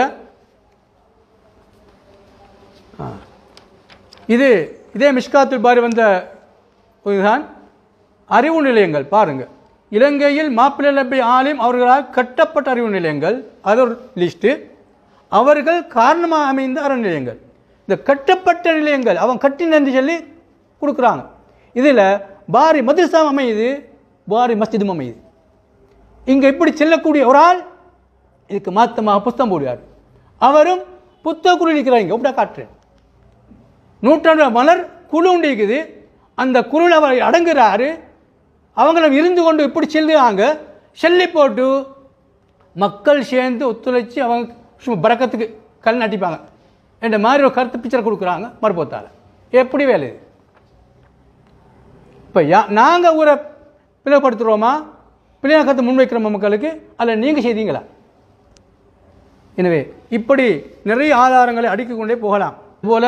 ஆ, இது இதே மிஷ்காத்துல் பாரி வந்த இதுதான் அறிவு நிலையங்கள் பாருங்க இலங்கையில் மாப்பிள்ளை நபி ஆலிம் அவர்களால் கட்டப்பட்ட அறிவு நிலையங்கள் அது ஒரு லிஸ்ட்டு அவர்கள் காரணமாக அமைந்த அறநிலையங்கள் இந்த கட்டப்பட்ட நிலையங்கள் அவன் கட்டினு சொல்லி கொடுக்குறாங்க இதில் பாரி மதுரசாம் அமையுது பாரி மஸ்ஜிதும் அமையுது இங்கே இப்படி செல்லக்கூடிய ஒரு ஆள் இதுக்கு மாத்தமாக புஸ்தகம் போடுவார் அவரும் புத்தக குழு நிற்கிறாங்க இப்படி காட்டுறேன் நூற்றாண்டு மலர் குழு உண்டு இருக்குது அந்த குழுவில் அவர் அடங்குறாரு அவங்களும் இருந்து கொண்டு இப்படி செல்லுறாங்க செல்லி போட்டு மக்கள் சேர்ந்து ஒத்துழைச்சி அவங்க சும்மா பறக்கத்துக்கு கல் நட்டிப்பாங்க என்ற மாதிரி ஒரு கருத்து பிக்சர் கொடுக்குறாங்க மறுபத்தால் எப்படி வேலை இது இப்போ யா நாங்கள் ஊரை பிளவுபடுத்துகிறோமா பிள்ளையான கருத்து முன்வைக்கிறோமா மக்களுக்கு அல்ல நீங்கள் செய்தீங்களா எனவே இப்படி நிறைய ஆதாரங்களை அடுக்கிக் கொண்டே போகலாம் இதுபோல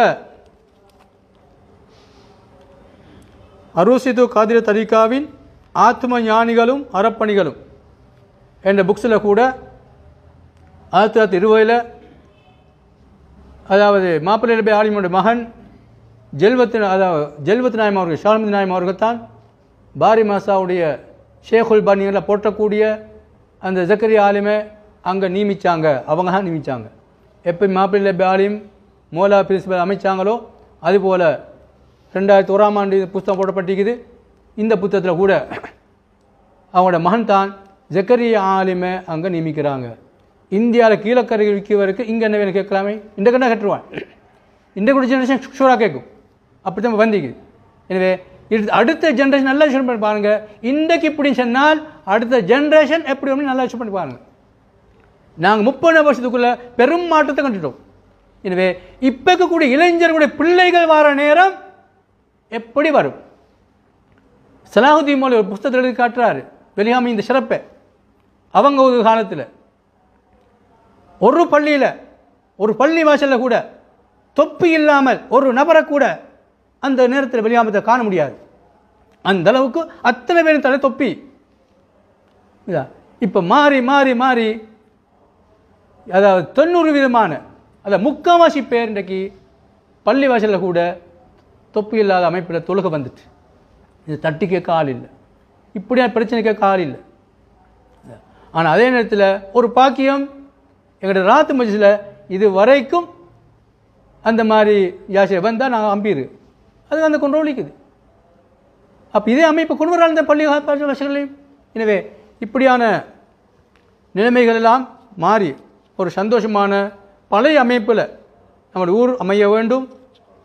அருசிது காதிர தரிகாவின் ஆத்ம ஞானிகளும் அறப்பணிகளும் என்ற புக்ஸில் கூட ஆயிரத்தி தொள்ளாயிரத்தி இருபதில் அதாவது மாப்பிள்ளை நபி ஆலிமுடைய மகன் ஜெல்வத்து அதாவது ஜெல்வத்து நாயம் அவர்கள் ஷாலமதி நாயம் அவர்கள் தான் பாரி மாசாவுடைய ஷேகுல் பானிகளை போற்றக்கூடிய அந்த ஜக்கரி ஆலிமை அங்கே நியமிச்சாங்க அவங்க தான் நியமிச்சாங்க எப்போ மாப்பிள்ளை நபி ஆலிம் மோலா பிரின்சிபல் அமைச்சாங்களோ அதுபோல் ரெண்டாயிரத்தி ஓராம் ஆண்டு இந்த புத்தகம் போடப்பட்டிருக்குது இந்த புத்தகத்தில் கூட அவங்களோட மகன் தான் ஜக்கரியா ஆலிமை அங்கே நியமிக்கிறாங்க இந்தியாவில் கீழக்கரை விற்கவருக்கு இங்கே என்ன வேணும் கேட்கலாமே இந்த கண்ணா கட்டுருவான் இந்த கூட ஜென்ரேஷன் ஷூராக கேட்கும் அப்படி தான் வந்திக்குது எனவே இது அடுத்த ஜென்ரேஷன் நல்லா யோசனை பண்ணி பாருங்க இன்றைக்கு இப்படின்னு சொன்னால் அடுத்த ஜென்ரேஷன் எப்படி வரும்னு நல்லா யோசனை பண்ணி பாருங்க நாங்கள் முப்பது வருஷத்துக்குள்ள பெரும் மாற்றத்தை கண்டுட்டோம் எனவே இப்போ இருக்கக்கூடிய இளைஞர்களுடைய பிள்ளைகள் வர நேரம் எப்படி வரும் சலாஹுதீன் மௌலி ஒரு புஸ்தகத்தில் எழுதி காட்டுறாரு வெளியாம இந்த சிறப்பை அவங்க ஒரு காலத்தில் ஒரு பள்ளியில் ஒரு பள்ளி வாசலில் கூட தொப்பி இல்லாமல் ஒரு நபரை கூட அந்த நேரத்தில் வெளியாமத்தை காண முடியாது அந்த அளவுக்கு அத்தனை பேரும் தலை தொப்பி இதா இப்போ மாறி மாறி மாறி அதாவது தொண்ணூறு விதமான அதாவது முக்காவாசி பேர் இன்றைக்கு பள்ளி வாசலில் கூட தொப்பி இல்லாத அமைப்பில் தொழுக வந்துட்டு இது தட்டி கேட்க ஆள் இல்லை இப்படியா பிரச்சனை கேட்க ஆள் இல்லை ஆனால் அதே நேரத்தில் ஒரு பாக்கியம் எங்களோட ராத்து மஜிஸில் இது வரைக்கும் அந்த மாதிரி யாசை வந்தால் நாங்கள் அம்பீரு அது அந்த கொண்டோலிக்குது அப்போ இதே அமைப்பு கொண்டு வராங்க இந்த பள்ளி வசங்களையும் எனவே இப்படியான நிலைமைகள் எல்லாம் மாறி ஒரு சந்தோஷமான பழைய அமைப்பில் நம்முடைய ஊர் அமைய வேண்டும்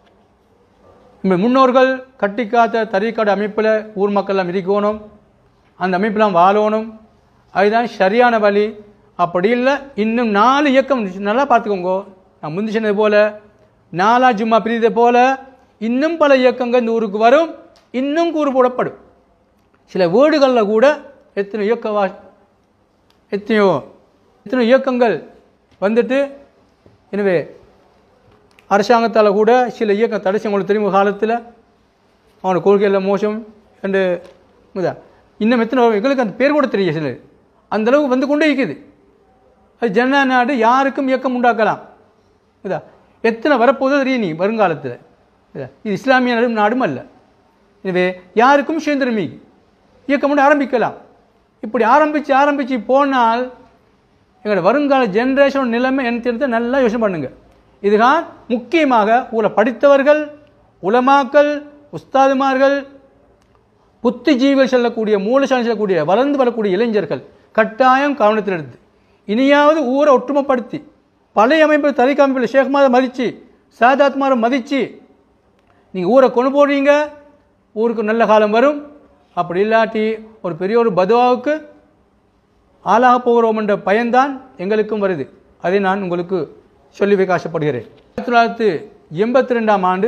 நம்ம முன்னோர்கள் கட்டி காத்த தறிக்காடு அமைப்பில் ஊர் மக்கள் எல்லாம் இருக்கணும் அந்த அமைப்பெல்லாம் வாழணும் அதுதான் சரியான வழி அப்படி இல்லை இன்னும் நாலு இயக்கம் நல்லா பார்த்துக்கோங்க நான் முந்தி சொன்னது போல நாலா ஜும்மா பிரித்தது போல இன்னும் பல இயக்கங்கள் இந்த ஊருக்கு வரும் இன்னும் கூறு போடப்படும் சில வீடுகளில் கூட எத்தனை இயக்கவா எத்தனையோ எத்தனை இயக்கங்கள் வந்துட்டு எனவே அரசாங்கத்தால் கூட சில இயக்கம் தடை உங்களுக்கு தெரியும் காலத்தில் அவனோட கொள்கையில் மோசம் என்று இதா. இன்னும் எத்தனை எங்களுக்கு அந்த பேர் கூட தெரியும் சிலர் அந்த அளவுக்கு வந்து கொண்டே இருக்குது அது ஜனநாயக நாடு யாருக்கும் இயக்கம் உண்டாக்கலாம் இதா எத்தனை வரப்போதோ தெரியும் நீ வருங்காலத்தில் இதா இது இஸ்லாமிய நாடும் நாடும் அல்ல எனவே யாருக்கும் சுதந்திரம் இயக்கம் கொண்டு ஆரம்பிக்கலாம் இப்படி ஆரம்பித்து ஆரம்பித்து போனால் எங்களோட வருங்கால ஜென்ரேஷன் நிலைமை என்ன தெரிஞ்சு நல்லா யோசனை பண்ணுங்க இதுதான் முக்கியமாக ஊரை படித்தவர்கள் உலமாக்கள் உஸ்தாதுமார்கள் புத்திஜீவிகள் செல்லக்கூடிய மூலசாலை செல்லக்கூடிய வளர்ந்து வரக்கூடிய இளைஞர்கள் கட்டாயம் கவனத்தில் எடுத்து இனியாவது ஊரை ஒற்றுமைப்படுத்தி பழைய அமைப்பு தரிக்க அமைப்பில் ஷேக்மாரை மதித்து சாதாத்மாரை மதித்து நீங்கள் ஊரை கொண்டு போடுறீங்க ஊருக்கு நல்ல காலம் வரும் அப்படி இல்லாட்டி ஒரு பெரிய ஒரு பதுவாவுக்கு ஆளாக போகிறோம் என்ற பயன்தான் எங்களுக்கும் வருது அதை நான் உங்களுக்கு சொல்லி வைக்க ஆசைப்படுகிறேன் ஆயிரத்தி தொள்ளாயிரத்தி எண்பத்தி ரெண்டாம் ஆண்டு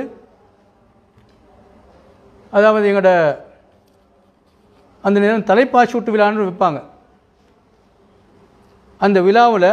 அதாவது எங்களோட அந்த நேரம் தலைப்பாச்சூட்டு விழான்னு வைப்பாங்க அந்த விழாவில்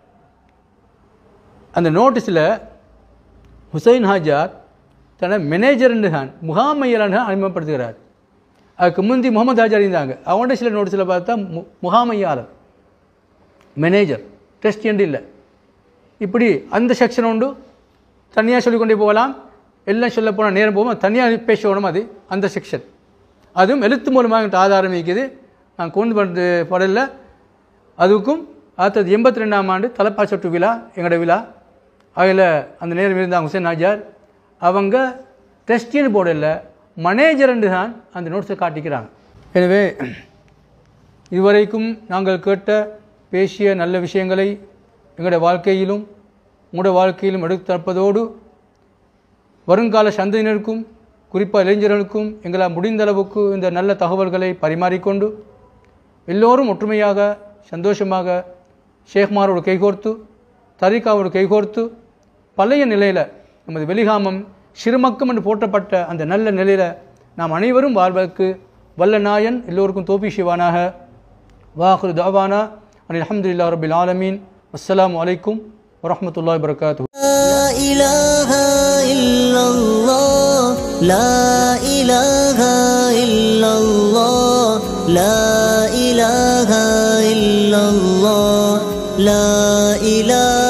அந்த நோட்டீஸில் ஹுசைன் ஹாஜார் தன்னை மேனேஜர்னு தான் முகாமையலான அறிமுகப்படுத்துகிறார் அதுக்கு முந்தி முகமது ஹாஜார் இருந்தாங்க அவங்கள்ட்ட சில நோட்டீஸில் பார்த்தா மு முகாமையாளர் மேனேஜர் டெஸ்ட் என்று இல்லை இப்படி அந்த செக்ஷன் உண்டு தனியாக சொல்லிக்கொண்டே போகலாம் எல்லாம் சொல்ல போனால் நேரம் போகும் தனியாக பேசணும் அது அந்த செக்ஷன் அதுவும் எழுத்து மூலமாக என்கிட்ட ஆதாரம் இருக்குது நான் கொண்டு வந்து படல அதுக்கும் ஆயிரத்தி எண்பத்தி ரெண்டாம் ஆண்டு தலைப்பாச்சொட்டு விழா எங்களோட விழா அதில் அந்த நேரம் இருந்தாங்க ஹுசேன் நாஜார் அவங்க டெஸ்டின்னு போடல மனேஜர்ன்னு தான் அந்த நோட்ஸை காட்டிக்கிறாங்க எனவே இதுவரைக்கும் நாங்கள் கேட்ட பேசிய நல்ல விஷயங்களை எங்களுடைய வாழ்க்கையிலும் உங்களுடைய வாழ்க்கையிலும் எடுத்து தற்பதோடு வருங்கால சந்ததியினருக்கும் குறிப்பாக இளைஞர்களுக்கும் எங்களால் முடிந்த அளவுக்கு இந்த நல்ல தகவல்களை பரிமாறிக்கொண்டு எல்லோரும் ஒற்றுமையாக சந்தோஷமாக ஷேக்மாரோடு கைகோர்த்து தரிகாவோடு கைகோர்த்து பழைய நிலையில் நமது வெளிகாமம் சிறுமக்கம் என்று போற்றப்பட்ட அந்த நல்ல நிலையில் நாம் அனைவரும் வாழ்வதற்கு வல்ல நாயன் எல்லோருக்கும் தோப்பி சிவானாக வாஹுரு தாவானா அனில் அஹமதுல்லா ரபில் ஆலமீன் அஸ்ஸலாமு அலைக்கும் வரஹ்மத்துல்லாஹி வபரகாத்துஹு لا إله إلا الله لا إله إلا الله لا إله إلا الله لا إله